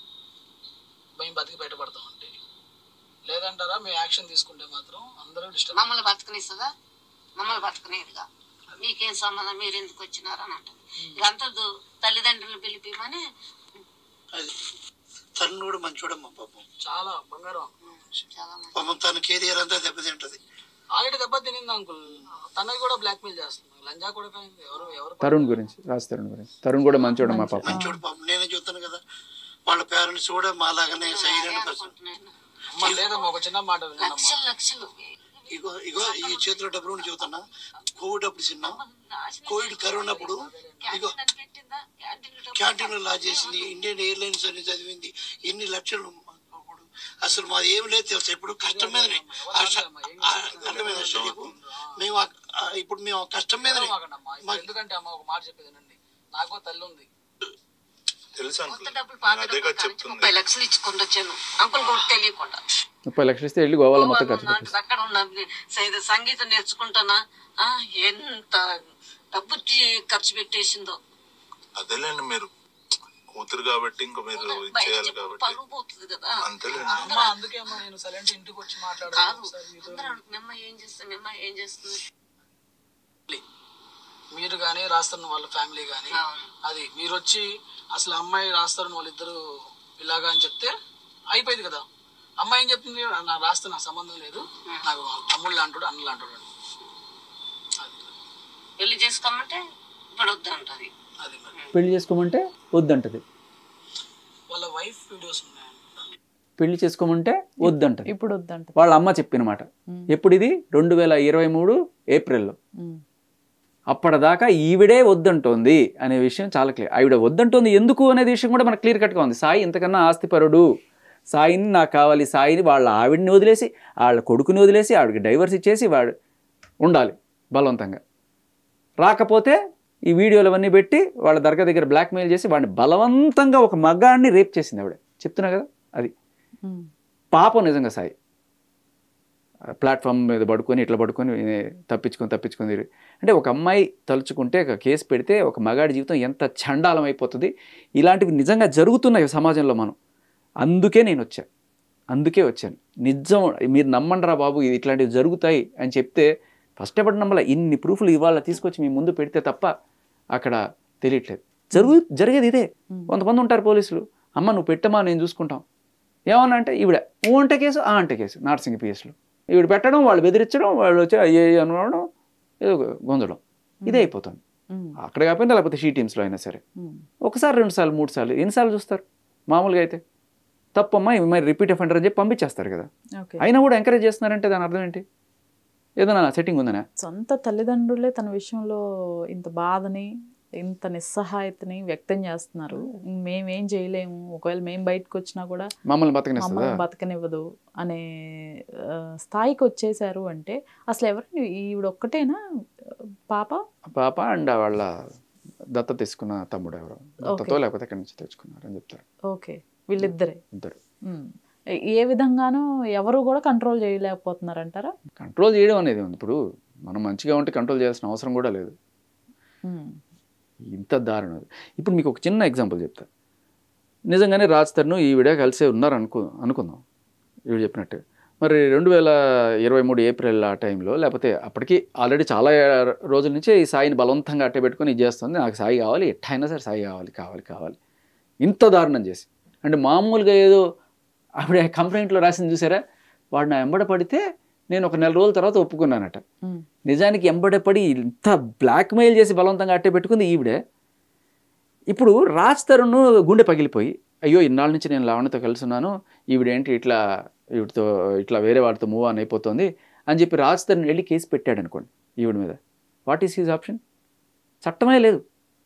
మేము బతికి బయటపడతామండి లేదంటారా మీ యాక్షన్ తీసుకుంటే మాత్రం అందరూ డిస్టర్బ్ మమ్మల్ని బతకనిస్తుందా మమ్మల్ని బతకనేదిగా మీకేం సంబంధం మీరు ఎందుకు వచ్చినారు అని అంటారు ఇదంతా దు- తల్లిదండ్రులు పిలిపిమని అది తను కూడా మంచోడమ్మా పాపం చాలా బంగారం చాలా మంది పాపం తన కెరియర్ అంతా దెబ్బతింటది ఆల్రెడీ దెబ్బ తినింది అంకుల్ తనది కూడా బ్లాక్ మెయిల్ చేస్తుంది లంజా కూడా ఎవరు ఎవరు తరుణ్ గురించి రాజ్ తరుణ్ గురించి తరుణ్ కూడా మంచోడు మా పాప మంచోడు పాపం నేనే చూస్తాను కదా వాళ్ళ పేరెంట్స్ కూడా మాలాగానే సైలెంట్ పర్సన్ అనుకుంటున్నాను అమ్మ లేదమ్మా ఒక చిన్న మాట వినమ్మా లక్షలు లక్షలు ఇగో ఇగో ఈ చేతిలో డబ్బులు ఉండి చెబుతున్నా కోవిడ్ అప్పుడు చిన్న కోవిడ్ కరోనా అప్పుడు ఇగో క్యాంటీన్ పెట్టిందా క్యాంటీన్ క్యాంటీన్ లా చేసింది ఇండియన్ ఎయిర్లైన్స్ అని చదివింది ఎన్ని లక్షలు అప్పుడు అసలు మాది ఏం లేదు తెలుసా ఇప్పుడు కష్టం మీదనే ఆ ష- ఆ అర్థమైందా నీకు? మేము ఆ- ఆ ఇప్పుడు మేము ఆ కష్టం మీదనే మాకండమ్మా. ఇప్పుడు ఎందుకంటే అమ్మ ఒక మాట చెప్పేదేనండి నాకు తల్లి ఉంది తెలుసు కొత్త అంకుల్ డబ్బులు పాత అదే డబ్బులు కదా కానించి చెప్తుంది ముప్పై లక్షలు ఇచ్చుకుంటూ వచ్చాను అంకుల్ కూడా తెలియకుండా ముప్పై లక్షలు ఇస్తే వెళ్ళి గోవాలో మొత్తం ఖర్చు నాకు పెట్టేసి అక్కడ ఉన్న సైద- సంగీతం నేర్చుకుంటానా ఆ, ఎంత డబ్బు తి- ఖర్చు పెట్టేసిందో అదేలేండి మీరు కూతురు కాబట్టి ఇంకా మీరు బయట ఇచ్చేయాలి చెప్పు కాబట్టి పరువు పోతుంది కదా అంతేలేండి అమ్మ అందుకే అమ్మ నేను సైలెంట్ ఇంటికి వచ్చి కాదు మాట్లాడాను ఒకసారి మీతో. అందరూ అంటారు, మీ అమ్మాయి ఏం చేస్తుంది మీ అమ్మాయి ఏం చేస్తుంది మీరు కానీ రాస్తారు వాళ్ళ ఫ్యామిలీ కానీ అవును. అది మీరు వచ్చి అసలు అమ్మాయి రాస్తారు వాళ్ళిద్దరు ఇలాగా అని చెప్తే అయిపోయింది కదా అమ్మాయి ఏం చెప్తుంది నాకు రాస్తే నాకు సంబంధం లేదు నాకు తమ్ముళ్ళు అంటాడు అన్నలు అంటాడు అని. అది పెళ్లి చేసుకోమంటే ఇప్పుడు వద్దు అంటది అది మరి పెళ్లి చేసుకోమంటే వద్దంటది వాళ్ళ వైఫ్ వీడియోస్ ఉన్నాయి పెళ్లి చేసుకోమంటే వద్దంటది ఇప్పుడు వద్దంట వాళ్ళ అమ్మ చెప్పిన మాట ఎప్పుడు ఇది రెండు వేల ఇరవై మూడు ఏప్రిల్లో ఉమ్. అప్పటిదాకా ఈవిడే వద్దంటోంది అనే విషయం చాలా క్లియర్ ఆవిడ వద్దంటోంది ఎందుకు అనేది విషయం కూడా మనకు క్లియర్ కట్గా ఉంది సాయి ఇంతకన్నా ఆస్తిపరుడు సాయిని నాకు కావాలి సాయిని వాళ్ళ ఆవిడని వదిలేసి వాళ్ళ కొడుకుని వదిలేసి ఆవిడకి డైవర్స్ ఇచ్చేసి వాడు ఉండాలి బలవంతంగా రాకపోతే ఈ వీడియోలు అవన్నీ పెట్టి వాళ్ళ దర్గా దగ్గర బ్లాక్మెయిల్ చేసి వాడిని బలవంతంగా ఒక మగాడిని రేప్ చేసింది ఆవిడ చెప్తున్నా కదా అది ఉమ్. పాపం నిజంగా సాయి ప్లాట్ఫామ్ మీద పడుకొని ఇట్లా పడుకొని తప్పించుకొని తప్పించుకొని తిరిగి. అంటే ఒక అమ్మాయి తలుచుకుంటే ఒక కేసు పెడితే ఒక మగాడి జీవితం ఎంత చండాలం అయిపోతుంది ఇలాంటివి నిజంగా జరుగుతున్నాయి సమాజంలో మనం అందుకే నేను వచ్చాను అందుకే వచ్చాను నిజం మీరు నమ్మండిరా బాబు ఇది ఇట్లాంటివి జరుగుతాయి అని చెప్తే ఫస్ట్ ఎప్పుడు నమ్మలే ఇన్ని ప్రూఫ్లు ఇవాళ తీసుకొచ్చి మీ ముందు పెడితే తప్ప అక్కడ తెలియట్లేదు జరుగు జరిగేది ఇదే కొంతమంది ఉంటారు పోలీసులు అమ్మ నువ్వు పెట్టమా నేను చూసుకుంటాం ఏమన్నా అంటే ఈవిడ ఊ అంటే కేసు ఆ అంటే కేసు నార్సింగ్ పిఎస్లో ఈవిడ పెట్టడం వాళ్ళు బెదిరించడం వాళ్ళు వచ్చి అయ్యే అనుకోవడం ఏదో గొంజడం ఇదే అయిపోతుంది ఉమ్. అక్కడ కాకపోయినా లేకపోతే షీ టీమ్స్లో అయినా సరే ఉమ్. ఒకసారి రెండు సార్లు మూడు సార్లు ఎన్నిసార్లు చూస్తారు మామూలుగా అయితే తప్పమ్మా ఇవి మరి రిపీట్ అఫెండర్ అని చెప్పి పంపించేస్తారు కదా ఓకే అయినా కూడా ఎంకరేజ్ చేస్తున్నారంటే దాని అర్థం ఏంటి ఏదైనా సెట్టింగ్ ఉందనా సొంత తల్లిదండ్రులే తన విషయంలో ఇంత బాధని ఇంత నిస్సహాయతని వ్యక్తం చేస్తున్నారు మేమేం చేయలేము ఒకవేళ మేము బయటకు వచ్చినా కూడా మమ్మల్ని బతకనిస్తుందా మమ్మల్ని బతకనివ్వదు అనే ఆ, స్థాయికి వచ్చేసారు అంటే అసలు ఎవరు ఈవిడ ఒక్కటేనా పాప పాప అండ్ వాళ్ళ దత్త తీసుకున్న తమ్ముడు ఎవరు దత్తతో లేకపోతే ఎక్కడి నుంచి తెచ్చుకున్నారు అని చెప్తారు ఓకే వీళ్ళిద్దరే ఇద్దరు ఉమ్. ఏ- ఏ విధంగానూ ఎవరు కూడా కంట్రోల్ చేయలేకపోతున్నారంటారా కంట్రోల్ చేయడం అనేది ఉంది ఇప్పుడు మనం మంచిగా ఉంటే కంట్రోల్ చేయాల్సిన అవసరం కూడా లేదు ఉమ్. ఇంత దారుణం అది. ఇప్పుడు మీకు ఒక చిన్న ఎగ్జాంపుల్ చెప్తా నిజంగానే రాజ్ తరుణ్ ఈవిడ కలిసే ఉన్నారు అనుకో అనుకుందాం ఈవిడ చెప్పినట్టు మరి రెండు వేల ఇరవై మూడు ఏప్రిల్ ఆ టైంలో లేకపోతే అప్పటికి ఆల్రెడీ చాలా రోజుల నుంచే ఈ సాయిని బలవంతంగా అట్టే పెట్టుకొని ఇది చేస్తుంది నాకు సాయి కావాలి ఎట్టయినా సరే సాయి కావాలి కావాలి కావాలి ఇంత దారుణం చేసి అంటే మామూలుగా ఏదో ఆవిడ కంప్లైంట్లో రాసింది చూసారా వాడు నా ఎంబడ పడితే నేను ఒక నెల రోజుల తర్వాత ఒప్పుకున్నానట ఉమ్. నిజానికి ఎంబడపడి ఇంత బ్లాక్మెయిల్ చేసి బలవంతంగా అట్టే పెట్టుకుంది ఈవిడే ఇప్పుడు రాజ్ తరుణ్ గుండె పగిలిపోయి అయ్యో ఇన్నాళ్ళ నుంచి నేను లావణ్యతో కలిసి ఉన్నాను ఈవిడేంటి ఇట్లా ఈవిడతో ఇట్లా వేరే వాడితో మూవ్ ఆన్ అయిపోతుంది అని చెప్పి రాజ్ తరుణ్ వెళ్ళి కేసు పెట్టాడు అనుకోండి ఈవిడ మీద వాట్ ఈస్ హీజ్ ఆప్షన్ చట్టమే లేదు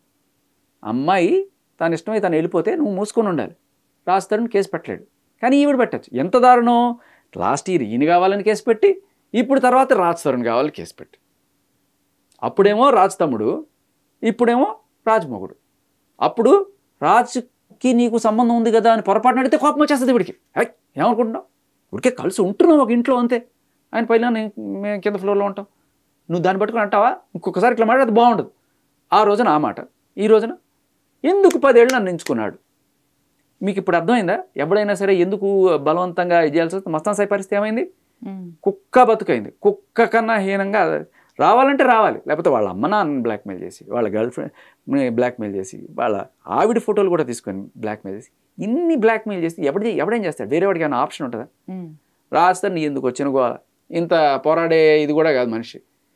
అమ్మాయి తన ఇష్టమై తను వెళ్ళిపోతే నువ్వు మూసుకొని ఉండాలి రాజ్ తరుణ్ కేసు పెట్టలేడు కానీ ఈవిడ పెట్టచ్చు ఎంత దారుణం లాస్ట్ ఇయర్ ఈయన కావాలని కేసు పెట్టి ఇప్పుడు తర్వాత రాజ్ తరుణ్ కావాలని కేసు పెట్టి అప్పుడేమో రాజ్ తమ్ముడు ఇప్పుడేమో రాజ్ మొగుడు అప్పుడు రాజ్కి నీకు సంబంధం ఉంది కదా అని పొరపాటున అడిగితే కోపం వచ్చేస్తుంది ఇవిడికి హై ఏమనుకుంటున్నావు ఉడికే కలిసి ఉంటున్నావు ఒక ఇంట్లో అంతే ఆయన పైన నేను- మేము కింద ఫ్లోర్లో ఉంటాం నువ్వు దాన్ని పట్టుకుని అంటావా ఇంకొకసారి ఇట్లా మాట్లాడితే బాగుండదు ఆ రోజున ఆ మాట ఈ రోజున ఎందుకు పదేళ్ళు నన్ను ఎంచుకున్నాడు మీకు ఇప్పుడు అర్థమైందా ఎవడైనా సరే ఎందుకు బలవంతంగా ఇది చేయాల్సి వస్తుంది మస్తాన్ సాయి పరిస్థితి ఏమైంది ఉమ్. కుక్క బతుకైంది కుక్క కన్నా హీనంగా రావాలంటే రావాలి లేకపోతే వాళ్ళ అమ్మ నాన్న బ్లాక్మెయిల్ చేసి వాళ్ళ గర్ల్ ఫ్రెండ్ బ్లాక్మెయిల్ చేసి వాళ్ళ ఆవిడ ఫోటోలు కూడా తీసుకొని బ్లాక్మెయిల్ చేసి ఇన్ని బ్లాక్మెయిల్ చేసి ఎవడి ఎవడేం చేస్తాడు వేరే వాడికి ఏమైనా ఆప్షన్ ఉంటుందా ఉమ్. రాస్తారు నీ ఎందుకు వచ్చిన గోల ఇంత పోరాడే ఇది కూడా కాదు మనిషి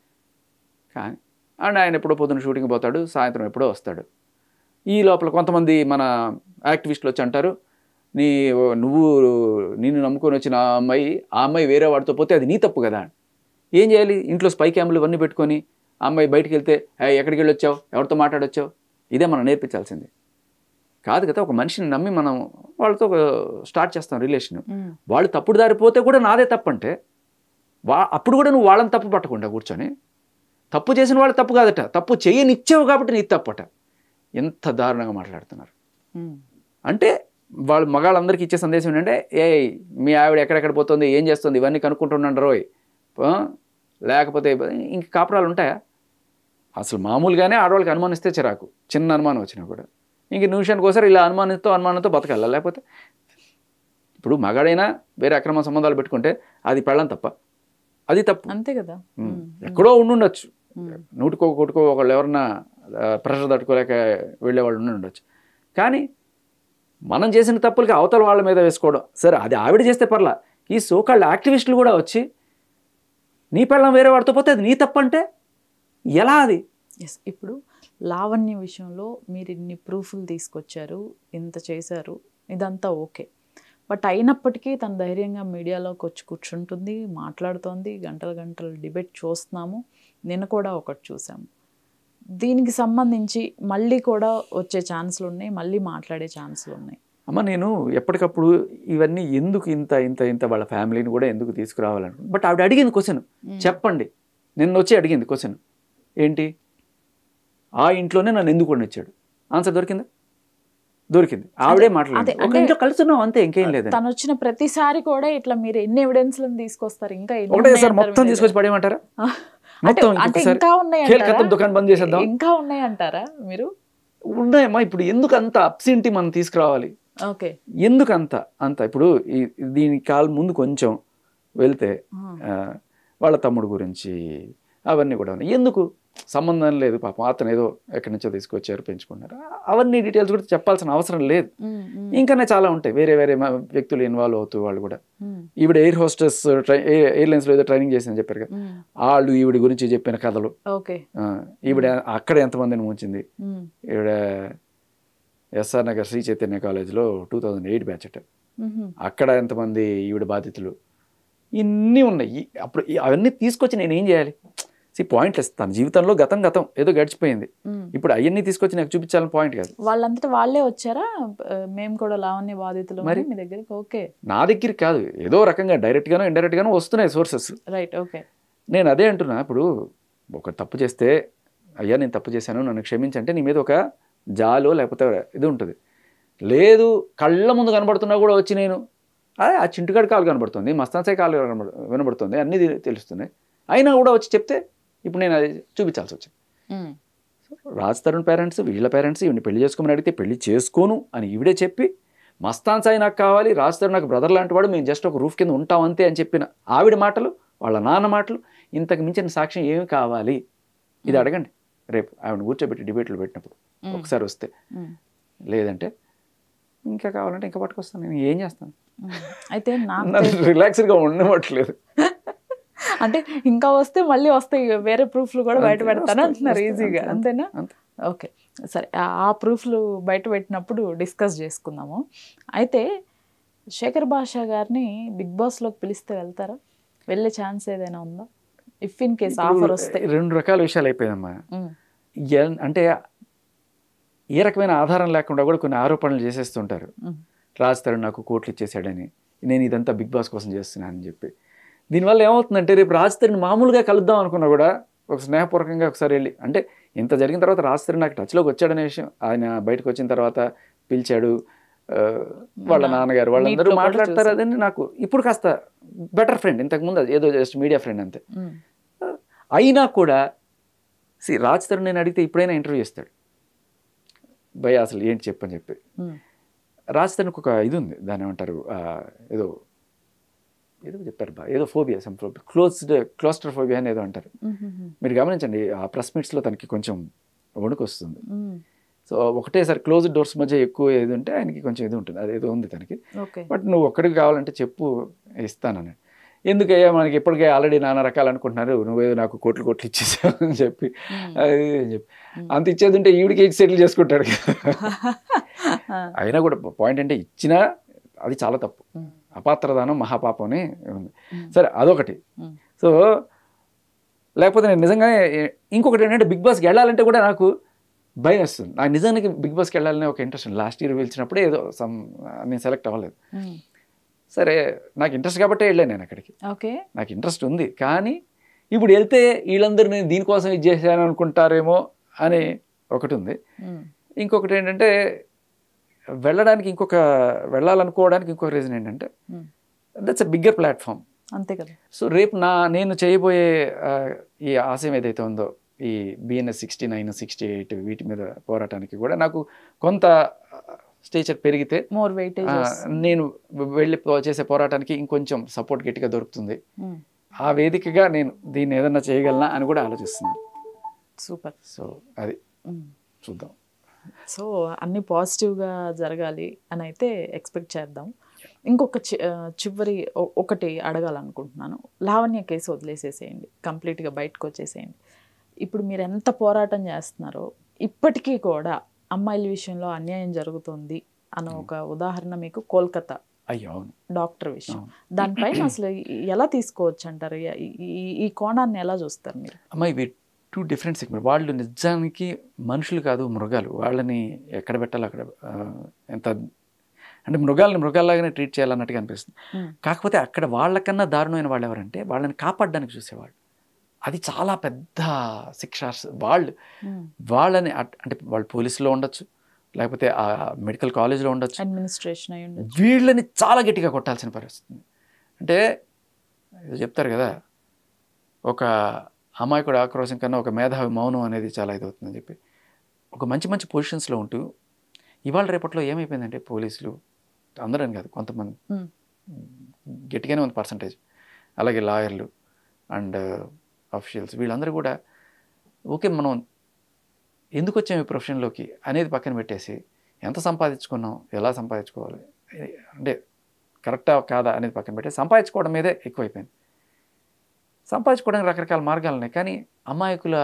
కానీ అండ్ ఆయన ఎప్పుడో పొద్దున్న షూటింగ్ పోతాడు సాయంత్రం ఎప్పుడో వస్తాడు ఈ లోపల కొంతమంది మన యాక్టివిస్టులు వచ్చి అంటారు నీ నువ్వు నిన్ను నమ్ముకొని వచ్చిన ఆ అమ్మాయి ఆ అమ్మాయి వేరే వాడితో పోతే అది నీ తప్పు కదా ఏం చేయాలి ఇంట్లో స్పై క్యామ్లు ఇవన్నీ పెట్టుకొని ఆ అమ్మాయి బయటికి వెళ్తే "ఏయ్, ఎక్కడికి వెళ్ళి వచ్చావు ఎవరితో మాట్లాడొచ్చావు ఇదే మనం నేర్పించాల్సింది కాదు కదా ఒక మనిషిని నమ్మి మనం వాళ్ళతో స్టార్ట్ చేస్తాం రిలేషన్ ఉమ్. వాళ్ళు తప్పుడు దారిపోతే కూడా నాదే తప్పు అంటే వా అప్పుడు కూడా నువ్వు వాళ్ళని తప్పు పట్టకుండా కూర్చొని తప్పు చేసిన వాళ్ళు తప్పు కాదట తప్పు చేయనిచ్చావు కాబట్టి నీ తప్పట ఎంత దారుణంగా మాట్లాడుతున్నారు ఉమ్. అంటే వాళ్ళు మగాళ్ళందరికీ ఇచ్చే సందేశం ఏంటంటే ఏ మీ ఆవిడ ఎక్కడెక్కడ పోతుంది ఏం చేస్తుంది ఇవన్నీ కనుక్కుంటున్నాడు రోయ్ ఆ? లేకపోతే ఇంక కాపురాలు ఉంటాయా అసలు మామూలుగానే ఆడవాళ్ళకి అనుమానిస్తే చిరాకు చిన్న అనుమానం వచ్చినా కూడా ఇంక నిమిషానికి ఒకసారి ఇలా అనుమానంతో అనుమానంతో బతకాల లేకపోతే ఇప్పుడు మగాడైనా వేరే అక్రమ సంబంధాలు పెట్టుకుంటే అది పెళ్ళం తప్ప అది తప్పు అంతే కదా ఉమ్. ఉమ్. ఎక్కడో ఉండుండొచ్చు ఉమ్. నూటికో కొట్టుకో ఒకళ్ళు ఎవరన్నా ప్రెషర్ తట్టుకోలేక వెళ్ళేవాళ్ళు ఉండి ఉండొచ్చు కానీ మనం చేసిన తప్పులకి అవతల వాళ్ళ మీద వేసుకోవడం సరే అది ఆవిడ చేస్తే పర్లా ఈ సోకాళ్ళ యాక్టివిస్టులు కూడా వచ్చి నీ పెళ్ళం వేరే వాడితో పోతే అది నీ తప్పు అంటే ఎలా అది ఎస్ ఇప్పుడు లావణ్య విషయంలో మీరు ఇన్ని ప్రూఫ్లు తీసుకొచ్చారు ఇంత చేశారు ఇదంతా ఓకే బట్ అయినప్పటికీ తన ధైర్యంగా మీడియాలోకి వచ్చి కూర్చుంటుంది మాట్లాడుతోంది గంటల గంటలు డిబేట్ చూస్తున్నాము నిన్న కూడా ఒకటి చూసాము దీనికి సంబంధించి మళ్ళీ కూడా వచ్చే ఛాన్సులు ఉన్నాయి మళ్ళీ మాట్లాడే ఛాన్సులు ఉన్నాయి అమ్మ నేను ఎప్పటికప్పుడు ఇవన్నీ ఎందుకు ఇంత ఇంత ఇంత వాళ్ళ ఫ్యామిలీని కూడా ఎందుకు తీసుకురావాలనుకుంటున్నాను బట్ ఆవిడ అడిగింది క్వశ్చన్ చెప్పండి నిన్న వచ్చి అడిగింది క్వశ్చన్ ఏంటి ఆ ఇంట్లోనే నన్ను ఎందుకు వండించాడు ఆన్సర్ దొరికిందా దొరికింది ఆవిడే మాట్లాడింది అదే, ఒక అంటే- ఇంట్లో కలుస్తున్నాం అంతే ఇంకేం లేదు తను వచ్చిన ప్రతిసారి కూడా ఇట్లా మీరు ఎన్ని ఎవిడెన్స్లను తీసుకొస్తారు ఇంకా ఎన్ని ఒకటే సార్ ఉన్నాయంటారు మొత్తం మీరు? తీసుకొచ్చి పడేయమంటారా అంటే మొత్తం అంటే ఇంకొకసారి ఇంకా ఉన్నాయి ఖేల్ ఖతం దుకాణం బంద్ చేసేద్దాం ఇంకా ఉన్నాయి అంటారా మీరు ఉన్నాయమ్మా ఇప్పుడు ఎందుకు అంత అప్సింటి మనం తీసుకురావాలి ఓకే ఎందుకు అంత అంత ఇప్పుడు ఈ దీని కాల్ ముందు కొంచెం వెళ్తే ఆ, వాళ్ళ తమ్ముడు గురించి అవన్నీ కూడా ఉన్నాయి ఎందుకు సంబంధం లేదు పాపం అతను ఏదో ఎక్కడి నుంచో తీసుకొచ్చారు పెంచుకున్నారు అవన్నీ డీటెయిల్స్ కూడా చెప్పాల్సిన అవసరం లేదు ఇంకానే చాలా ఉంటాయి వేరే వేరే మ- వ్యక్తులు ఇన్వాల్వ్ అవుతూ వాళ్ళు కూడా ఈవిడ ఎయిర్ హోస్టెస్ ట్రై ఎయిర్లైన్స్లో ఏదో ట్రైనింగ్ చేసిందని చెప్పారు కదా వాళ్ళు ఈవిడ గురించి చెప్పిన కథలు ఓకే ఆ, ఈవిడ అక్కడ ఎంతమందిని ముంచింది ఈవిడ ఎస్ఆర్ నగర్ శ్రీ చైతన్య కాలేజ్లో టూ థౌజండ్ ఎయిట్ బ్యాచ్ అట అక్కడ ఎంతమంది ఈవిడ బాధితులు ఇన్ని ఉన్నాయి ఈ- అప్పుడు ఈ- అవన్నీ తీసుకొచ్చి నేను ఏం చేయాలి సి పాయింట్లెస్ తన జీవితంలో గతం గతం ఏదో గడిచిపోయింది ఇప్పుడు అవన్నీ తీసుకొచ్చి నాకు చూపించాలని పాయింట్ కాదు వాళ్ళంతటా వాళ్ళే వచ్చారా ఆ, మేము కూడా లావణ్య బాధితులు మరి? మీ దగ్గరికి ఓకే నా దగ్గరికి కాదు ఏదో రకంగా డైరెక్ట్గానో ఇండైరెక్ట్గానో వస్తున్నాయి సోర్సెస్ రైట్ ఓకే నేను అదే అంటున్నా ఇప్పుడు ఒక తప్పు చేస్తే అయ్యా నేను తప్పు చేశాను నన్ను క్షమించంటే నీ మీద ఒక జాలో లేకపోతే ఇది ఉంటుంది లేదు కళ్ళ ముందు కనబడుతున్నా కూడా వచ్చి నేను అదే ఆ చింటుగాడి కాలు కనబడుతుంది మస్తాన్సాయి కాలు కనబడు వినబడుతుంది అన్నీ తెలి- తెలుస్తున్నాయి అయినా కూడా వచ్చి చెప్తే ఇప్పుడు నేను అది చూపించాల్సి వచ్చింది రాజ్ తరుణ్ పేరెంట్స్ వీళ్ళ పేరెంట్స్ ఈవిని పెళ్లి చేసుకోమని అడిగితే పెళ్లి చేసుకోను అని ఈవిడే చెప్పి మస్తాన్ సాయి నాకు కావాలి రాజ్ తరుణ్ నాకు బ్రదర్ లాంటి వాడు మేము జస్ట్ ఒక రూఫ్ కింద ఉంటాం అంతే అని చెప్పిన ఆవిడ మాటలు వాళ్ళ నాన్న మాటలు ఇంతకు మించిన సాక్ష్యం ఏమి కావాలి ఇది అడగండి రేపు ఆవిడ కూర్చోబెట్టి డిబేట్లు పెట్టినప్పుడు ఒకసారి వస్తే లేదంటే ఇంకా కావాలంటే ఇంకా పట్టుకొస్తాను నేను ఏం చేస్తాను అయితే నాకు నన్ను రిలాక్స్డ్గా ఉండవట్లేదు అంటే ఇంకా వస్తే మళ్ళీ వస్తాయి వేరే ప్రూఫ్లు కూడా బయట అంతే, పెడతాను వస్తాయి, అంటున్నారు వస్తాయి, ఈజీగా అంతే, అంతేనా అంతే. ఓకే సరే ఆ- ఆ ప్రూఫ్లు బయట పెట్టినప్పుడు డిస్కస్ చేసుకుందాము అయితే శేఖర్ భాషా గారిని బిగ్ బాస్లోకి పిలిస్తే వెళ్తారా వెళ్ళే ఛాన్స్ ఏదైనా ఉందా ఇఫ్ ఇన్ కేస్ ఆఫర్ వస్తే రెండు రకాల విషయాలు అయిపోయిందమ్మా ఉమ్, ఎన్- అంటే ఏ రకమైన ఆధారం లేకుండా కూడా కొన్ని ఆరోపణలు చేసేస్తుంటారు ఉమ్, రాజ్ తరుణ్ నాకు కోట్లు ఇచ్చేసాడని నేను ఇదంతా బిగ్ బాస్ కోసం చేస్తున్నానని చెప్పి దీనివల్ల ఏమవుతుందంటే రేపు రాజ్ తరుణ్ మామూలుగా కలుద్దాం అనుకున్నా కూడా ఒక స్నేహపూర్వకంగా ఒకసారి వెళ్ళి అంటే ఇంత జరిగిన తర్వాత రాజ్ తరుణ్ నాకు టచ్లోకి వచ్చాడనే విషయం ఆయన బయటకు వచ్చిన తర్వాత పిలిచాడు ఆ, వాళ్ళ నా- నాన్నగారు వాళ్ళందరూ మీట్లో కూడా మాట్లాడతారు చూసాను. అదని నాకు ఇప్పుడు కాస్త బెటర్ ఫ్రెండ్ ఇంతకుముందు అది ఏదో జస్ట్ మీడియా ఫ్రెండ్ అంతే ఉమ్, అయినా కూడా సి రాజ్ తరుణ్ నేను అడిగితే ఇప్పుడైనా ఇంటర్వ్యూ ఇస్తాడు భయ అసలు ఏంటి చెప్పని చెప్పి ఉమ్, రాజ్ తరుణ్కి ఒక ఇది ఉంది దాని ఏమంటారు ఆ, ఏదో ఏదో చెప్పారు బా ఏదో phobia some phobia closed claustrophobia అని ఏదో అంటారు ఉమ్, ఉమ్, మీరు గమనించండి ఆ ప్రెస్ మీట్స్లో తనకి కొంచెం వణుకు వస్తుంది ఉమ్, సో ఒకటేసారి క్లోజ్డ్ డోర్స్ మధ్య ఎక్కువ ఏది ఉంటే ఆయనకి కొంచెం ఇది ఉంటుంది అది ఏదో ఉంది తనకి ఓకే బట్ నువ్వు ఒక్కడికి కావాలంటే చెప్పు ఇస్తానని ఎందుకయ్యా మనకి ఇప్పటికే ఆల్రెడీ నానా రకాలు అనుకుంటున్నారు నువ్వేదో నాకు కోట్లు కోట్లు ఇచ్చేసావు అని చెప్పి అది ఇది అని చెప్పి అంత ఇచ్చేది ఉంటే ఈవిడికి సెటిల్ చేసుకుంటాడు ఆ, అయినా కూడా పాయింట్ అంటే ఇచ్చినా అది చాలా తప్పు ఉమ్, అపాత్రదానం మహాపాపం అని ఉంది ఉమ్, సరే అదొకటి ఉమ్, సో లేకపోతే నేను నిజంగానే ఇంకొకటి ఏంటంటే బిగ్ బాస్కి వెళ్ళాలంటే కూడా నాకు భయం వస్తుంది నాకు నిజానికి బిగ్ బాస్కి వెళ్ళాలనే ఒక ఇంట్రెస్ట్ లాస్ట్ ఇయర్ పిలిచినప్పుడే ఏదో సమ్ నేను సెలెక్ట్ అవ్వలేదు ఉమ్, సరే నాకు ఇంట్రెస్ట్ కాబట్టే వెళ్ళాను నేను అక్కడికి ఓకే నాకు ఇంట్రెస్ట్ ఉంది కానీ ఇప్పుడు వెళ్తే వీళ్ళందరూ నేను దీనికోసం ఇది చేశాను అనుకుంటారేమో అని ఒకటి ఉంది ఉమ్, ఇంకొకటి ఏంటంటే వెళ్ళడానికి ఇంకొక వెళ్ళాలనుకోవడానికి ఇంకొక రీజన్ ఏంటంటే um, that's a bigger platform అంతే కదా సో రేపు నా నేను చేయబోయే ఆ, ఈ ఆశయం ఏదైతే ఉందో ఈ BNS sixty nine sixty eight వీటి మీద పోరాటానికి కూడా నాకు కొంత స్టేచర్ పెరిగితే మోర్ వెయిటేజ్ ఆ, నేను వెళ్ళి పో- చేసే పోరాటానికి ఇంకొంచెం సపోర్ట్ గట్టిగా దొరుకుతుంది ఆ వేదికగా నేను దీన్ని ఏదన్నా చేయగలనా అని కూడా ఆలోచిస్తున్నాను సూపర్ సో అది చూద్దాం సో అన్ని పాజిటివ్గా జరగాలి అని అయితే ఎక్స్పెక్ట్ చేద్దాం ఇంకొక చి- ఆ, చివరి ఒ- ఒకటి అడగాలనుకుంటున్నాను లావణ్య కేసు వదిలేసేసేయండి కంప్లీట్గా బయటకు వచ్చేసేయండి ఇప్పుడు మీరు ఎంత పోరాటం చేస్తున్నారో ఇప్పటికీ కూడా అమ్మాయిల విషయంలో అన్యాయం జరుగుతుంది అన్న ఒక ఉదాహరణ మీకు కోల్కతా అయ్యో అవును డాక్టర్ విషయం అవును. దానిపైన అసలు ఎలా తీసుకోవచ్చు అంటారు ఈ- ఈ- ఈ కోణాన్ని ఎలా చూస్తారు మీరు అమ్మ ఇవి టూ డిఫరెంట్ సెగ్మెంట్ వాళ్ళు నిజానికి మనుషులు కాదు మృగాలు వాళ్ళని ఎక్కడ పెట్టాలో అక్కడ ఆ, ఎంత అంటే మృగాలను మృగాల్లాగానే ట్రీట్ చేయాలన్నట్టుగా అనిపిస్తుంది Hmm. కాకపోతే అక్కడ వాళ్ళకన్నా దారుణమైన వాళ్ళు ఎవరంటే వాళ్ళని కాపాడడానికి చూసేవాళ్ళు అది చాలా పెద్ద శిక్ష వాళ్ళు Hmm. వాళ్ళని అట్- అంటే వాళ్ళు పోలీసులో ఉండొచ్చు లేకపోతే ఆ మెడికల్ కాలేజ్లో ఉండొచ్చు అడ్మినిస్ట్రేషన్ అయి ఉండొచ్చు వీళ్ళని చాలా గట్టిగా కొట్టాల్సిన పరిస్థితి అంటే ఇది చెప్తారు కదా ఒక అమాయకుడు ఆక్రోశం కన్నా ఒక మేధావి మౌనం అనేది చాలా ఇది అవుతుందని చెప్పి ఒక మంచి మంచి పొజిషన్స్లో ఉంటూ ఇవాళ రేపట్లో ఏమైపోయిందంటే పోలీసులు అందరని కాదు కొంతమంది Hmm. గట్టిగానే ఉంది పర్సంటేజ్ అలాగే లాయర్లు అండ్ అఫీషియల్స్ వీళ్ళందరూ కూడా ఓకే మనం ఎందుకు వచ్చాము ఈ ప్రొఫెషన్లోకి అనేది పక్కన పెట్టేసి ఎంత సంపాదించుకున్నాం ఎలా సంపాదించుకోవాలి ఏ- అంటే కరెక్టా కాదా అనేది పక్కన పెట్టి సంపాదించుకోవడం మీదే ఎక్కువైపోయింది సంపాదించుకోవడానికి రకరకాల మార్గాలు ఉన్నాయి కానీ అమాయకుల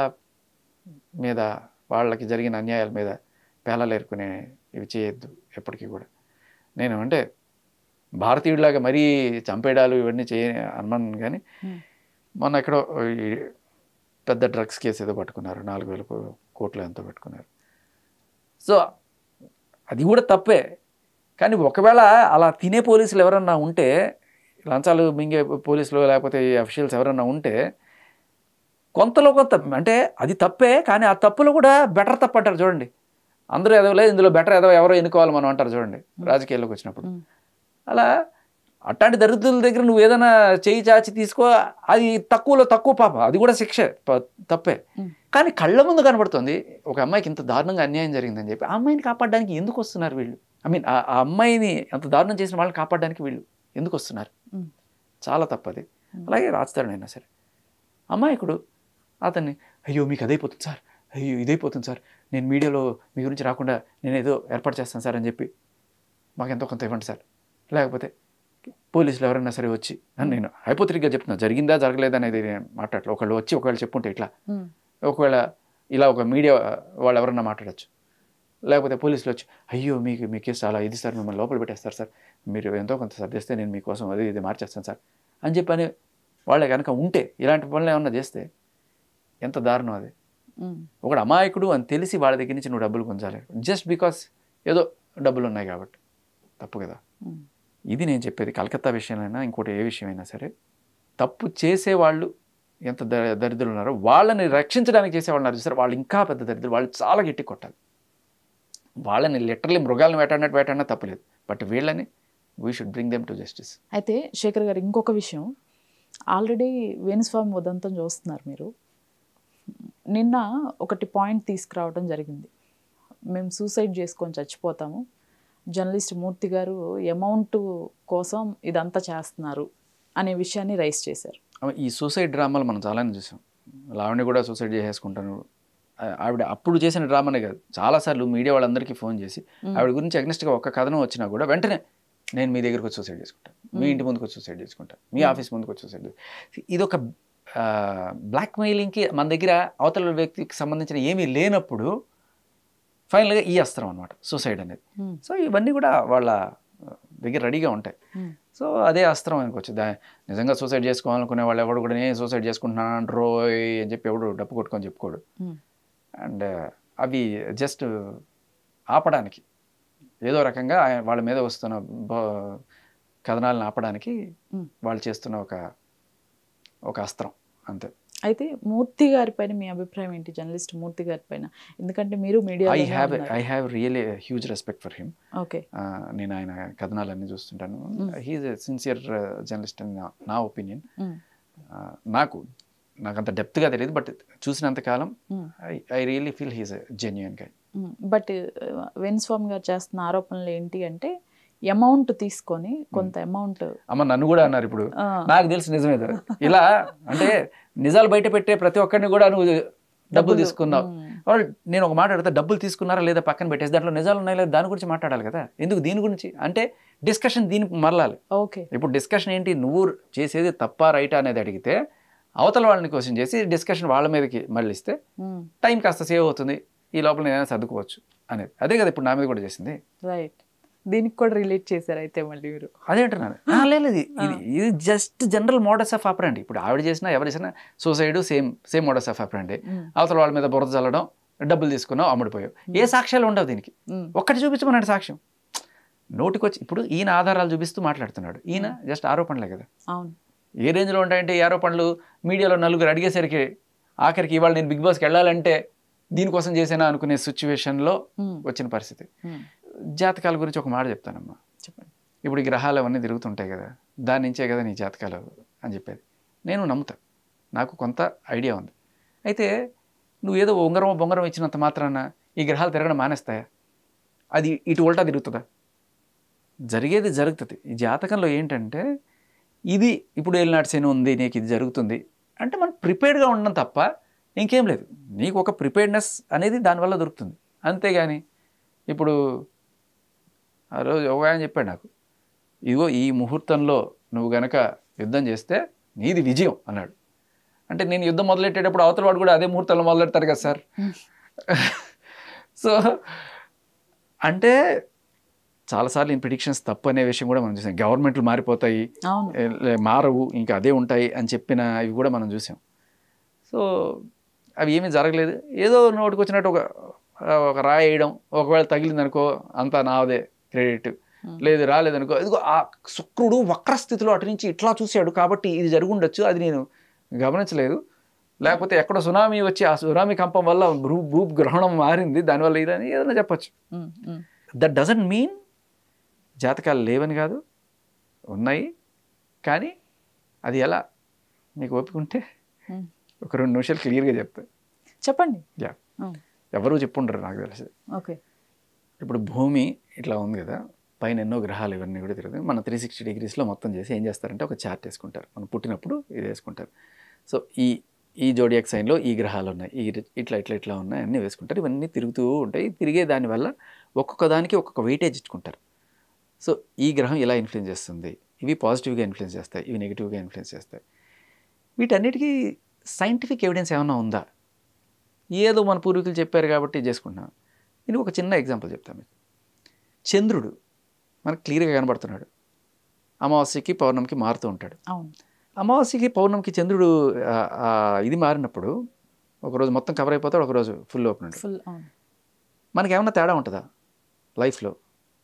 మీద వాళ్ళకి జరిగిన అన్యాయాల మీద పేలాలు ఏరుకునే ఇవి చేయొద్దు ఎప్పటికీ కూడా నేను అంటే భారతీయుడిలాగా మరీ చంపేయడాలు ఇవన్నీ చేయ అనమను కానీ Hmm. మొన్న ఎక్కడో ఈ పెద్ద డ్రగ్స్ కేసు ఏదో పట్టుకున్నారు నాలుగు వేల కో- కోట్లు ఎంతో పెట్టుకున్నారు సో అది కూడా తప్పే కానీ ఒకవేళ అలా తినే పోలీసులు ఎవరన్నా ఉంటే లంచాలు మింగే పోలీసులు లేకపోతే ఈ అఫీషియల్స్ ఎవరన్నా ఉంటే కొంతలో కొంత అంటే అది తప్పే కానీ ఆ తప్పులో కూడా బెటర్ తప్పు అంటారు చూడండి అందరూ ఎదవలేదు ఇందులో బెటర్ ఎదవ ఎవరో ఎన్నుకోవాలి మనం అంటారు చూడండి రాజకీయాల్లోకి వచ్చినప్పుడు Hmm. అలా అట్లాంటి దరిద్రుల దగ్గర నువ్వు ఏదైనా చేయి చాచి తీసుకో అది తక్కువలో తక్కువ పాప అది కూడా శిక్ష ప- తప్పే Hmm. కానీ కళ్ళ ముందు కనబడుతుంది ఒక అమ్మాయికి ఇంత దారుణంగా అన్యాయం జరిగిందని చెప్పి ఆ అమ్మాయిని కాపాడడానికి ఎందుకు వస్తున్నారు వీళ్ళు ఐ మీన్ ఆ ఆ అమ్మాయిని అంత దారుణం చేసిన వాళ్ళని కాపాడడానికి వీళ్ళు ఎందుకు వస్తున్నారు Hmm. చాలా తప్పది అలాగే రాస్తాడైనా సరే అమాయకుడు అతన్ని అయ్యో మీకు అదైపోతుంది సార్ అయ్యో ఇదైపోతుంది సార్ నేను మీడియాలో మీ గురించి రాకుండా నేను ఏదో ఏర్పాటు చేస్తాను సార్ అని చెప్పి మాకు ఎంతో కొంత ఇవ్వండి సార్ లేకపోతే పోలీసులు ఎవరైనా సరే వచ్చి అని నేను హైపోథెటిక్గా చెప్తున్నా జరిగిందా జరగలేదా అనేది నేను మాట్లాడలేదు ఒకళ్ళు వచ్చి ఒకవేళ చెప్పుంటే ఇట్లా Hmm. ఒకవేళ ఇలా ఒక మీడియా వాళ్ళు ఎవరన్నా మాట్లాడచ్చు లేకపోతే పోలీసులు వచ్చి అయ్యో మీకు మీ కేసు చాలా ఇది సార్ మిమ్మల్ని లోపల పెట్టేస్తారు సార్ మీరు ఎంతో కొంత సర్దిస్తే నేను మీకోసం అది ఇది మార్చేస్తాను సార్ అని చెప్పి అని వాళ్ళే కనుక ఉంటే ఇలాంటి పనులు ఏమన్నా చేస్తే ఎంత దారుణం అది Hmm. ఒకడు అమాయకుడు అని తెలిసి వాళ్ళ దగ్గర నుంచి నువ్వు డబ్బులు గుంజాలి జస్ట్ బికాస్ ఏదో డబ్బులు ఉన్నాయి కాబట్టి తప్పు కదా Hmm. ఇది నేను చెప్పేది కలకత్తా విషయమైనా ఇంకోటి ఏ విషయమైనా సరే తప్పు చేసేవాళ్ళు ఎంత ద దరిద్రులు ఉన్నారో వాళ్ళని రక్షించడానికి చేసేవాళ్ళు ఉన్నారు చూసారు వాళ్ళు ఇంకా పెద్ద దరిద్రులు వాళ్ళు చాలా గట్టి కొట్టాలి వాళ్ళని లిటరలీ మృగాలను వేటాడినట్టు వేటాడినా తప్పలేదు బట్ వీళ్ళని we should bring them to justice అయితే శేఖర్ గారు ఇంకొక విషయం ఆల్రెడీ వేణుస్వామి ఉదంతం చూస్తున్నారు మీరు నిన్న ఒకటి పాయింట్ తీసుకురావడం జరిగింది మేము సూసైడ్ చేసుకొని చచ్చిపోతాము జర్నలిస్ట్ మూర్తి గారు అమౌంట్ కోసం ఇదంతా చేస్తున్నారు అనే విషయాన్ని రైస్ చేశారు అవ- ఈ సూసైడ్ డ్రామాలు మనం చాలానే చూసాం లావణ్య కూడా సూసైడ్ చేసేసుకుంటాను ఆ- ఆవిడ అప్పుడు చేసిన డ్రామానే కాదు చాలాసార్లు మీడియా వాళ్ళందరికీ ఫోన్ చేసి ఆవిడ గురించి అగ్నెస్ట్గా ఒక్క కథనం వచ్చినా కూడా వెంటనే నేను మీ దగ్గరకు వచ్చి సూసైడ్ చేసుకుంటాను మీ ఇంటి ముందుకు వచ్చి సూసైడ్ చేసుకుంటాను మీ ఆఫీస్ ముందుకు వచ్చి సూసైడ్ ఇది ఒక బ్లాక్ మెయిలింగ్కి మన దగ్గర అవతల వ్యక్తికి సంబంధించిన ఏమీ లేనప్పుడు ఫైనల్గా ఈ అస్త్రం అనమాట సూసైడ్ అనేది Hmm. సో ఇవన్నీ కూడా వాళ్ళ దగ్గర రెడీగా ఉంటాయి Hmm. సో అదే అస్త్రం అనుకోవచ్చు దా నిజంగా సూసైడ్ చేసుకోవాలనుకునే వాళ్ళు ఎవడు కూడా నేను సూసైడ్ చేసుకుంటున్నాను అంటారో అని చెప్పి ఎవడు డప్పు కొట్టుకొని చెప్పుకోడు Hmm. అండ్ అవి జస్ట్ ఆపడానికి ఏదో రకంగా ఆయన- వాళ్ళ మీద వస్తున్న బ- కథనాలను ఆపడానికి Hmm. వాళ్ళు చేస్తున్న ఒక ఒక అస్త్రం అంతే అయితే మూర్తి గారి పైన మీ అభిప్రాయం ఏంటి జర్నలిస్ట్ మూర్తి గారి పైన ఎందుకంటే మీరు media I have I have really huge respect for him okay నేను ఆయన కథనాలన్నీ చూస్తుంటాను హీఈస్ సిన్సియర్ జర్నలిస్ట్ అని నా- నా ఒపీనియన్ నాకు నాకు అంత డెప్త్గా తెలియదు బట్ చూసినంత కాలం I I really feel he's genuine గా బట్ వేణుస్వామి గారు చేస్తున్న ఆరోపణలు ఏంటి అంటే అమౌంట్ తీసుకొని కొంత అమౌంట్ అమ్మ నన్ను కూడా అన్నారు ఇప్పుడు నాకు తెలిసి నిజమే ఇది. ఇలా అంటే నిజాలు బయట పెట్టే ప్రతి ఒక్కరిని కూడా నువ్వు డబ్బులు తీసుకున్నావు వాళ్ళు నేను ఒక మాట అడిగితే డబ్బులు తీసుకున్నారా లేదా పక్కన పెట్టేసి దాంట్లో నిజాలు ఉన్నాయి లేదా దాని గురించి మాట్లాడాలి కదా ఎందుకు దీని గురించి అంటే డిస్కషన్ దీనికి మరలాలి ఓకే ఇప్పుడు డిస్కషన్ ఏంటి నువ్వు చేసేది తప్ప రైటా అనేది అడిగితే అవతల వాళ్ళని క్వశ్చన్ చేసి డిస్కషన్ వాళ్ళ మీదకి మళ్ళిస్తే టైం కాస్త సేవ్ అవుతుంది ఈ లోపల నేనైనా సర్దుకోవచ్చు అనేది అదే కదా ఇప్పుడు నా మీద కూడా చేసింది రైట్ దీనికి కూడా రిలేట్ చేశారు అయితే మళ్ళీ మీరు అదే అంటున్నాను ఆ, లేదు లేదు. ఇది ఇది just general models of operandi ఇప్పుడు ఆవిడ చేసినా ఎవరు చేసినా suicide same same models of operandi Mm. అవతల వాళ్ళ మీద బురద చల్లడం డబ్బులు తీసుకున్నావు అమ్ముడిపోయావు ఏ సాక్ష్యాలు ఉండవు దీనికి Mm. ఒక్కటి చూపించమన్నాడు సాక్ష్యం నోటికొచ్చి ఇప్పుడు ఈయన ఆధారాలు చూపిస్తూ మాట్లాడుతున్నాడు ఈయన జస్ట్ ఆరోపణలే కదా అవును ఏ రేంజ్లో ఉంటాయంటే ఈ ఆరోపణలు మీడియాలో నలుగురు అడిగేసరికి ఆఖరికి ఇవాళ నేను బిగ్ బాస్కి వెళ్ళాలంటే దీనికోసం చేసానా అనుకునే సిచ్యువేషన్లో ఉమ్, వచ్చిన పరిస్థితి ఉమ్. జాతకాల గురించి ఒక మాట చెప్తానమ్మా చెప్పండి ఇప్పుడు ఈ గ్రహాలు అవన్నీ తిరుగుతుంటాయి కదా దాని నుంచే కదా నీ జాతకాలు అని చెప్పేది నేను నమ్ముతా నాకు కొంత ఐడియా ఉంది అయితే నువ్వు ఏదో ఉంగరం బొంగరం ఇచ్చినంత మాత్రాన ఈ గ్రహాలు తిరగడం మానేస్తాయా అది ఇటు ఉల్టా తిరుగుతుందా జరిగేది జరుగుతుంది ఈ జాతకంలో ఏంటంటే ఇది ఇప్పుడు ఏలినాటి శని ఉంది నీకు ఇది జరుగుతుంది అంటే మనం ప్రిపేర్డ్గా ఉండడం తప్ప ఇంకేం లేదు నీకు ఒక ప్రిపేర్డ్నెస్ అనేది దానివల్ల దొరుకుతుంది అంతేగాని ఇప్పుడు ఆ రోజు ఒక ఆయన చెప్పాడు నాకు ఇదిగో ఈ ముహూర్తంలో నువ్వు గనక యుద్ధం చేస్తే నీది విజయం అన్నాడు అంటే నేను యుద్ధం మొదలెట్టేటప్పుడు అవతల వాడు కూడా అదే ముహూర్తంలో మొదలెడతారు కదా సార్ సో అంటే చాలాసార్లు నేను ప్రిడిక్షన్స్ తప్పు అనే విషయం కూడా మనం చూసాం గవర్నమెంట్లు మారిపోతాయి అవును ఏ, లే- మారవు ఇంకా అదే ఉంటాయి అని చెప్పిన ఇవి కూడా మనం చూసాం సో అవి ఏమీ జరగలేదు ఏదో నోటికి వచ్చినట్టు ఒక ఒక రాయి వేయడం ఒకవేళ తగిలింది అనుకో అంతా నాదే క్రెడిట్ లేదు రాలేదనుకో ఇదిగో ఆ శుక్రుడు వక్ర స్థితిలో అటు నుంచి ఇట్లా చూశాడు కాబట్టి ఇది జరుగుండొచ్చు అది నేను గమనించలేదు లేకపోతే ఎక్కడో సునామీ వచ్చి ఆ సునామీ కంపం వల్ల భూ భూ గ్రహణం మారింది దానివల్ల ఇదని ఏదైనా చెప్పొచ్చు um, um. That doesn't mean జాతకాలు లేవని కాదు ఉన్నాయి కానీ అది ఎలా మీకు ఓపిక ఉంటే ఉమ్. ఒక రెండు నిమిషాలు క్లియర్గా చెప్తా చెప్పండి యా ఉమ్, ఎవరు చెప్పుండరు నాకు తెలిసి ఓకే ఇప్పుడు భూమి ఇట్లా ఉంది కదా పైన ఎన్నో గ్రహాలు ఇవన్నీ కూడా తిరుగుతాయి మన త్రీ సిక్స్టీ డిగ్రీస్లో మొత్తం చేసి ఏం చేస్తారంటే ఒక చార్ట్ వేసుకుంటారు మనం పుట్టినప్పుడు ఇది వేసుకుంటారు సో ఈ ఈ జోడియాక్ సైన్లో ఈ గ్రహాలు ఉన్నాయి ఈ ఇట్లా ఇట్లా ఇట్లా ఉన్నాయి అన్నీ వేసుకుంటారు ఇవన్నీ తిరుగుతూ ఉంటాయి తిరిగే దానివల్ల ఒక్కొక్క దానికి ఒక్కొక్క వెయిటేజ్ ఇచ్చుకుంటారు సో ఈ గ్రహం ఇలా ఇన్ఫ్లుయెన్స్ చేస్తుంది ఇవి పాజిటివ్గా ఇన్ఫ్లుయెన్స్ చేస్తాయి ఇవి నెగిటివ్గా ఇన్ఫ్లుయెన్స్ చేస్తాయి వీటన్నిటికీ సైంటిఫిక్ ఎవిడెన్స్ ఏమైనా ఉందా ఏదో మన పూర్వీకులు చెప్పారు కాబట్టి చేసుకుంటున్నాం నేను ఒక చిన్న ఎగ్జాంపుల్ చెప్తాను మీకు చంద్రుడు మనకు క్లియర్గా కనబడుతున్నాడు అమావాస్యకి పౌర్ణమికి మారుతూ ఉంటాడు అవును అమావాస్యకి పౌర్ణమికి చంద్రుడు ఆ, ఆ, ఇది మారినప్పుడు ఒకరోజు మొత్తం కవర్ అయిపోతాడు ఒకరోజు ఫుల్ ఓపెన్ ఉంటాడు ఫుల్ అవును మనకి ఏమన్నా తేడా ఉంటుందా లైఫ్లో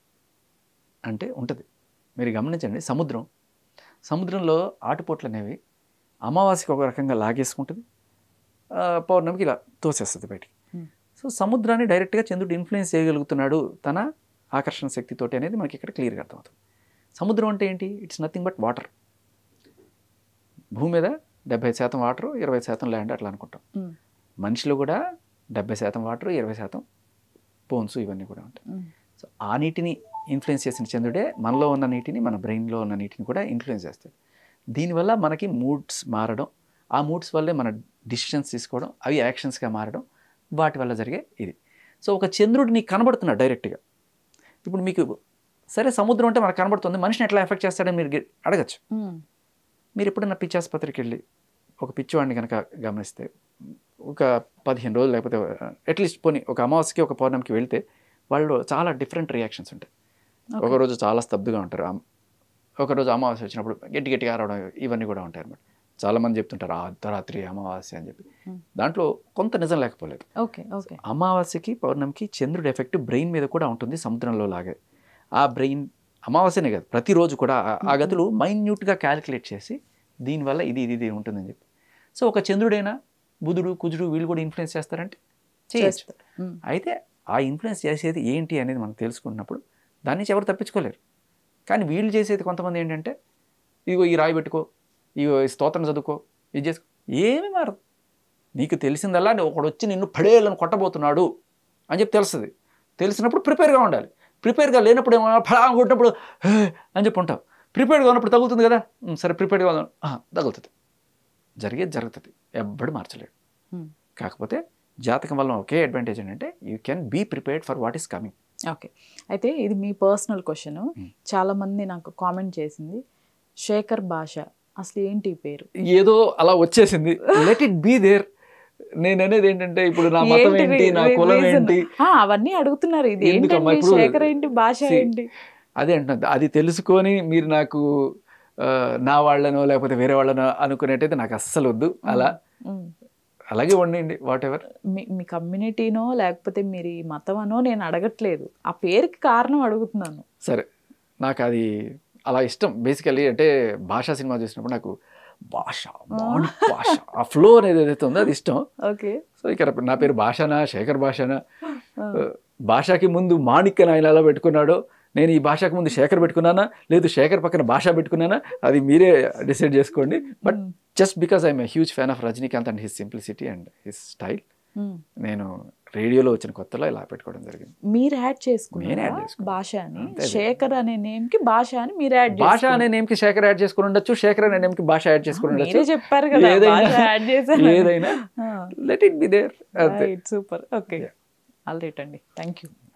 అంటే ఉంటుంది మీరు గమనించండి సముద్రం సముద్రంలో ఆటుపోట్లు అనేవి అమావాస్యకి ఒక రకంగా లాగేసుకుంటుంది ఆ, పౌర్ణమికి ఇలా తోసేస్తుంది బయటికి Hmm. సో సముద్రాన్ని డైరెక్ట్గా చంద్రుడు ఇన్ఫ్లుయెన్స్ చేయగలుగుతున్నాడు తన ఆకర్షణ శక్తితోటి అనేది మనకి ఇక్కడ క్లియర్గా అర్థమవుతుంది సముద్రం అంటే ఏంటి ఇట్స్ నథింగ్ బట్ వాటర్ భూమి మీద డెబ్బై శాతం వాటర్ ఇరవై శాతం ల్యాండ్ అట్లా అనుకుంటాం ఉమ్, మనిషిలో కూడా డెబ్బై శాతం వాటర్ ఇరవై శాతం బోన్స్ ఇవన్నీ కూడా ఉంటాయి ఉమ్, సో ఆ నీటిని ఇన్ఫ్లుయెన్స్ చేసిన చంద్రుడే మనలో ఉన్న నీటిని మన బ్రెయిన్లో ఉన్న నీటిని కూడా ఇన్ఫ్లుయెన్స్ చేస్తాడు దీనివల్ల మనకి మూడ్స్ మారడం ఆ మూడ్స్ వల్లే మన డిసిషన్స్ తీసుకోవడం అవి యాక్షన్స్గా మారడం వాటి వల్ల జరిగే ఇది సో ఒక చంద్రుడు నీకు కనబడుతున్నాడు డైరెక్ట్గా ఇప్పుడు మీకు సరే సముద్రం అంటే మనకు కనబడుతుంది మనిషిని ఎట్లా ఎఫెక్ట్ చేస్తాడని మీరు గె- అడగచ్చు ఉమ్, మీరు ఎప్పుడైనా పిచ్చి ఆసుపత్రికి వెళ్ళి ఒక పిచ్చివాడిని కనుక గమనిస్తే ఒక పదిహేను రోజులు లేకపోతే అట్లీస్ట్ పోనీ ఒక అమావాస్యకి ఒక పౌర్ణమికి వెళ్తే వాళ్ళు చాలా డిఫరెంట్ రియాక్షన్స్ ఉంటాయి ఒకరోజు చాలా స్తబ్దుగా ఉంటారు అమ్- ఒకరోజు అమావాస్య వచ్చినప్పుడు గట్టి గట్టిగా ఆరవడం ఇవన్నీ కూడా ఉంటాయి అన్నమాట చాలామంది చెప్తుంటారు "ఆ అర్ధరాత్రి అమావాస్య అని చెప్పి Hmm. దాంట్లో కొంత నిజం లేకపోలేదు ఓకే ఓకే అమావాస్యకి పౌర్ణమికి చంద్రుడి ఎఫెక్ట్ బ్రెయిన్ మీద కూడా ఉంటుంది సముద్రంలో లాగే ఆ బ్రెయిన్ అమావాస్యనే కాదు ప్రతిరోజు కూడా ఆ- ఆ గతులు మైన్యూట్గా క్యాలిక్యులేట్ చేసి దీనివల్ల ఇది ఇది ఇది ఉంటుందని చెప్పి సో ఒక చంద్రుడైనా బుధుడు కుజుడు వీళ్ళు కూడా ఇన్ఫ్లుయెన్స్ చేస్తారంటే చేయొచ్చు చేస్తారు. ఉమ్, అయితే ఆ ఇన్ఫ్లుయెన్స్ చేసేది ఏంటి అనేది మనం తెలుసుకున్నప్పుడు దాని నుంచి ఎవరు తప్పించుకోలేరు కానీ వీళ్ళు చేసేది కొంతమంది ఏంటంటే ఇదిగో ఈ రాయి పెట్టుకో ఇగో ఈ స్తోత్రం చదువుకో ఇది చేసుకో ఏమీ మారదు నీకు తెలిసిందల్లా నీ ఒకడు వచ్చి నిన్ను పడేయాలని కొట్టబోతున్నాడు అని చెప్పి తెలుస్తుంది తెలిసినప్పుడు ప్రిపేర్గా ఉండాలి ప్రిపేర్గా లేనప్పుడు ఏమో ఫలా కొట్టినప్పుడు "హే" అని చెప్పి ఉంటావు ప్రిపేర్గా ఉన్నప్పుడు తగులుతుంది కదా "ఉమ్, సరే ప్రిపేర్గా ఉందాం "ఆ, తగులుతుంది జరిగేది జరుగుతుంది ఎవ్వడు మార్చలేడు ఉమ్. కాకపోతే జాతకం వల్ల ఒకే అడ్వాంటేజ్ ఏంటంటే you can be prepared for what is coming okay అయితే ఇది మీ పర్సనల్ క్వశ్చన్ Hmm. చాలా మంది నాకు కామెంట్ చేసింది శేఖర్ భాష అసలు ఏంటి ఈ పేరు ఏదో అలా వచ్చేసింది లెట్ ఇట్ బీ దేర్ నేను అనేది ఏంటంటే ఇప్పుడు నా మతం ఏంటి ఏంటి నా రీ- కులం reason? ఏంటి ఆ, అవన్నీ అడుగుతున్నారు ఇది ఎందుకమ్మా ఏంటండి ఇప్పుడు- శేఖర్ ఏంటి భాష See, ఏంటి అదే అంటున్నా అది తెలుసుకొని మీరు నాకు ఆ, నా వాళ్ళనో లేకపోతే వేరే వాళ్ళనో అనుకునేటైతే నాకు అస్సలు వద్దు అలా ఉమ్. అలాగే వండండి వాట్ ఎవర్ మీ మీ కమ్యూనిటీనో లేకపోతే మీరు ఈ మతం అనో నేను అడగట్లేదు ఆ పేరుకి కారణం అడుగుతున్నాను సరే నాకు అది అలా ఇష్టం బేసికలీ అంటే భాషా సినిమా చూసినప్పుడు నాకు భాష మాణిక్ భాష ఆ ఫ్లో అనేది ఏదైతే ఉందో అది ఇష్టం ఓకే సో ఇక్కడ నా పేరు భాషనా శేఖర్ భాషనా భాషకి ముందు మాణిక్ అని ఆయన ఎలా పెట్టుకున్నాడో నేను ఈ భాషకు ముందు శేఖర్ పెట్టుకున్నానా లేదు శేఖర్ పక్కన భాష పెట్టుకున్నానా అది మీరే డిసైడ్ చేసుకోండి but just because I'm huge fan of Rajinikanth and his simplicity and his style నేను రేడియోలో వచ్చిన కొత్తలో ఇలా పెట్టుకోవడం జరిగింది మీరు యాడ్ నేను చేసుకున్నారా యాడ్ చేసుకున్నా. భాష అని అంతే అది. శేఖర్ అనే నేమ్ కి భాష అని మీరు యాడ్ భాష అనే నేమ్కి శేఖర్ యాడ్ చేసుకుని ఉండొచ్చు శేఖర్ అనే నేమ్కి భాష యాడ్ చేసుకుని మీరే ఉండొచ్చు చెప్పారు కదా ఏదైనా- భాష యాడ్ చేశారు ఏదైనా లెట్ ఇట్ బి దేర్ అంతే సూపర్ ఓకే ఆల్ రైట్ అండి థ్యాంక్ యూ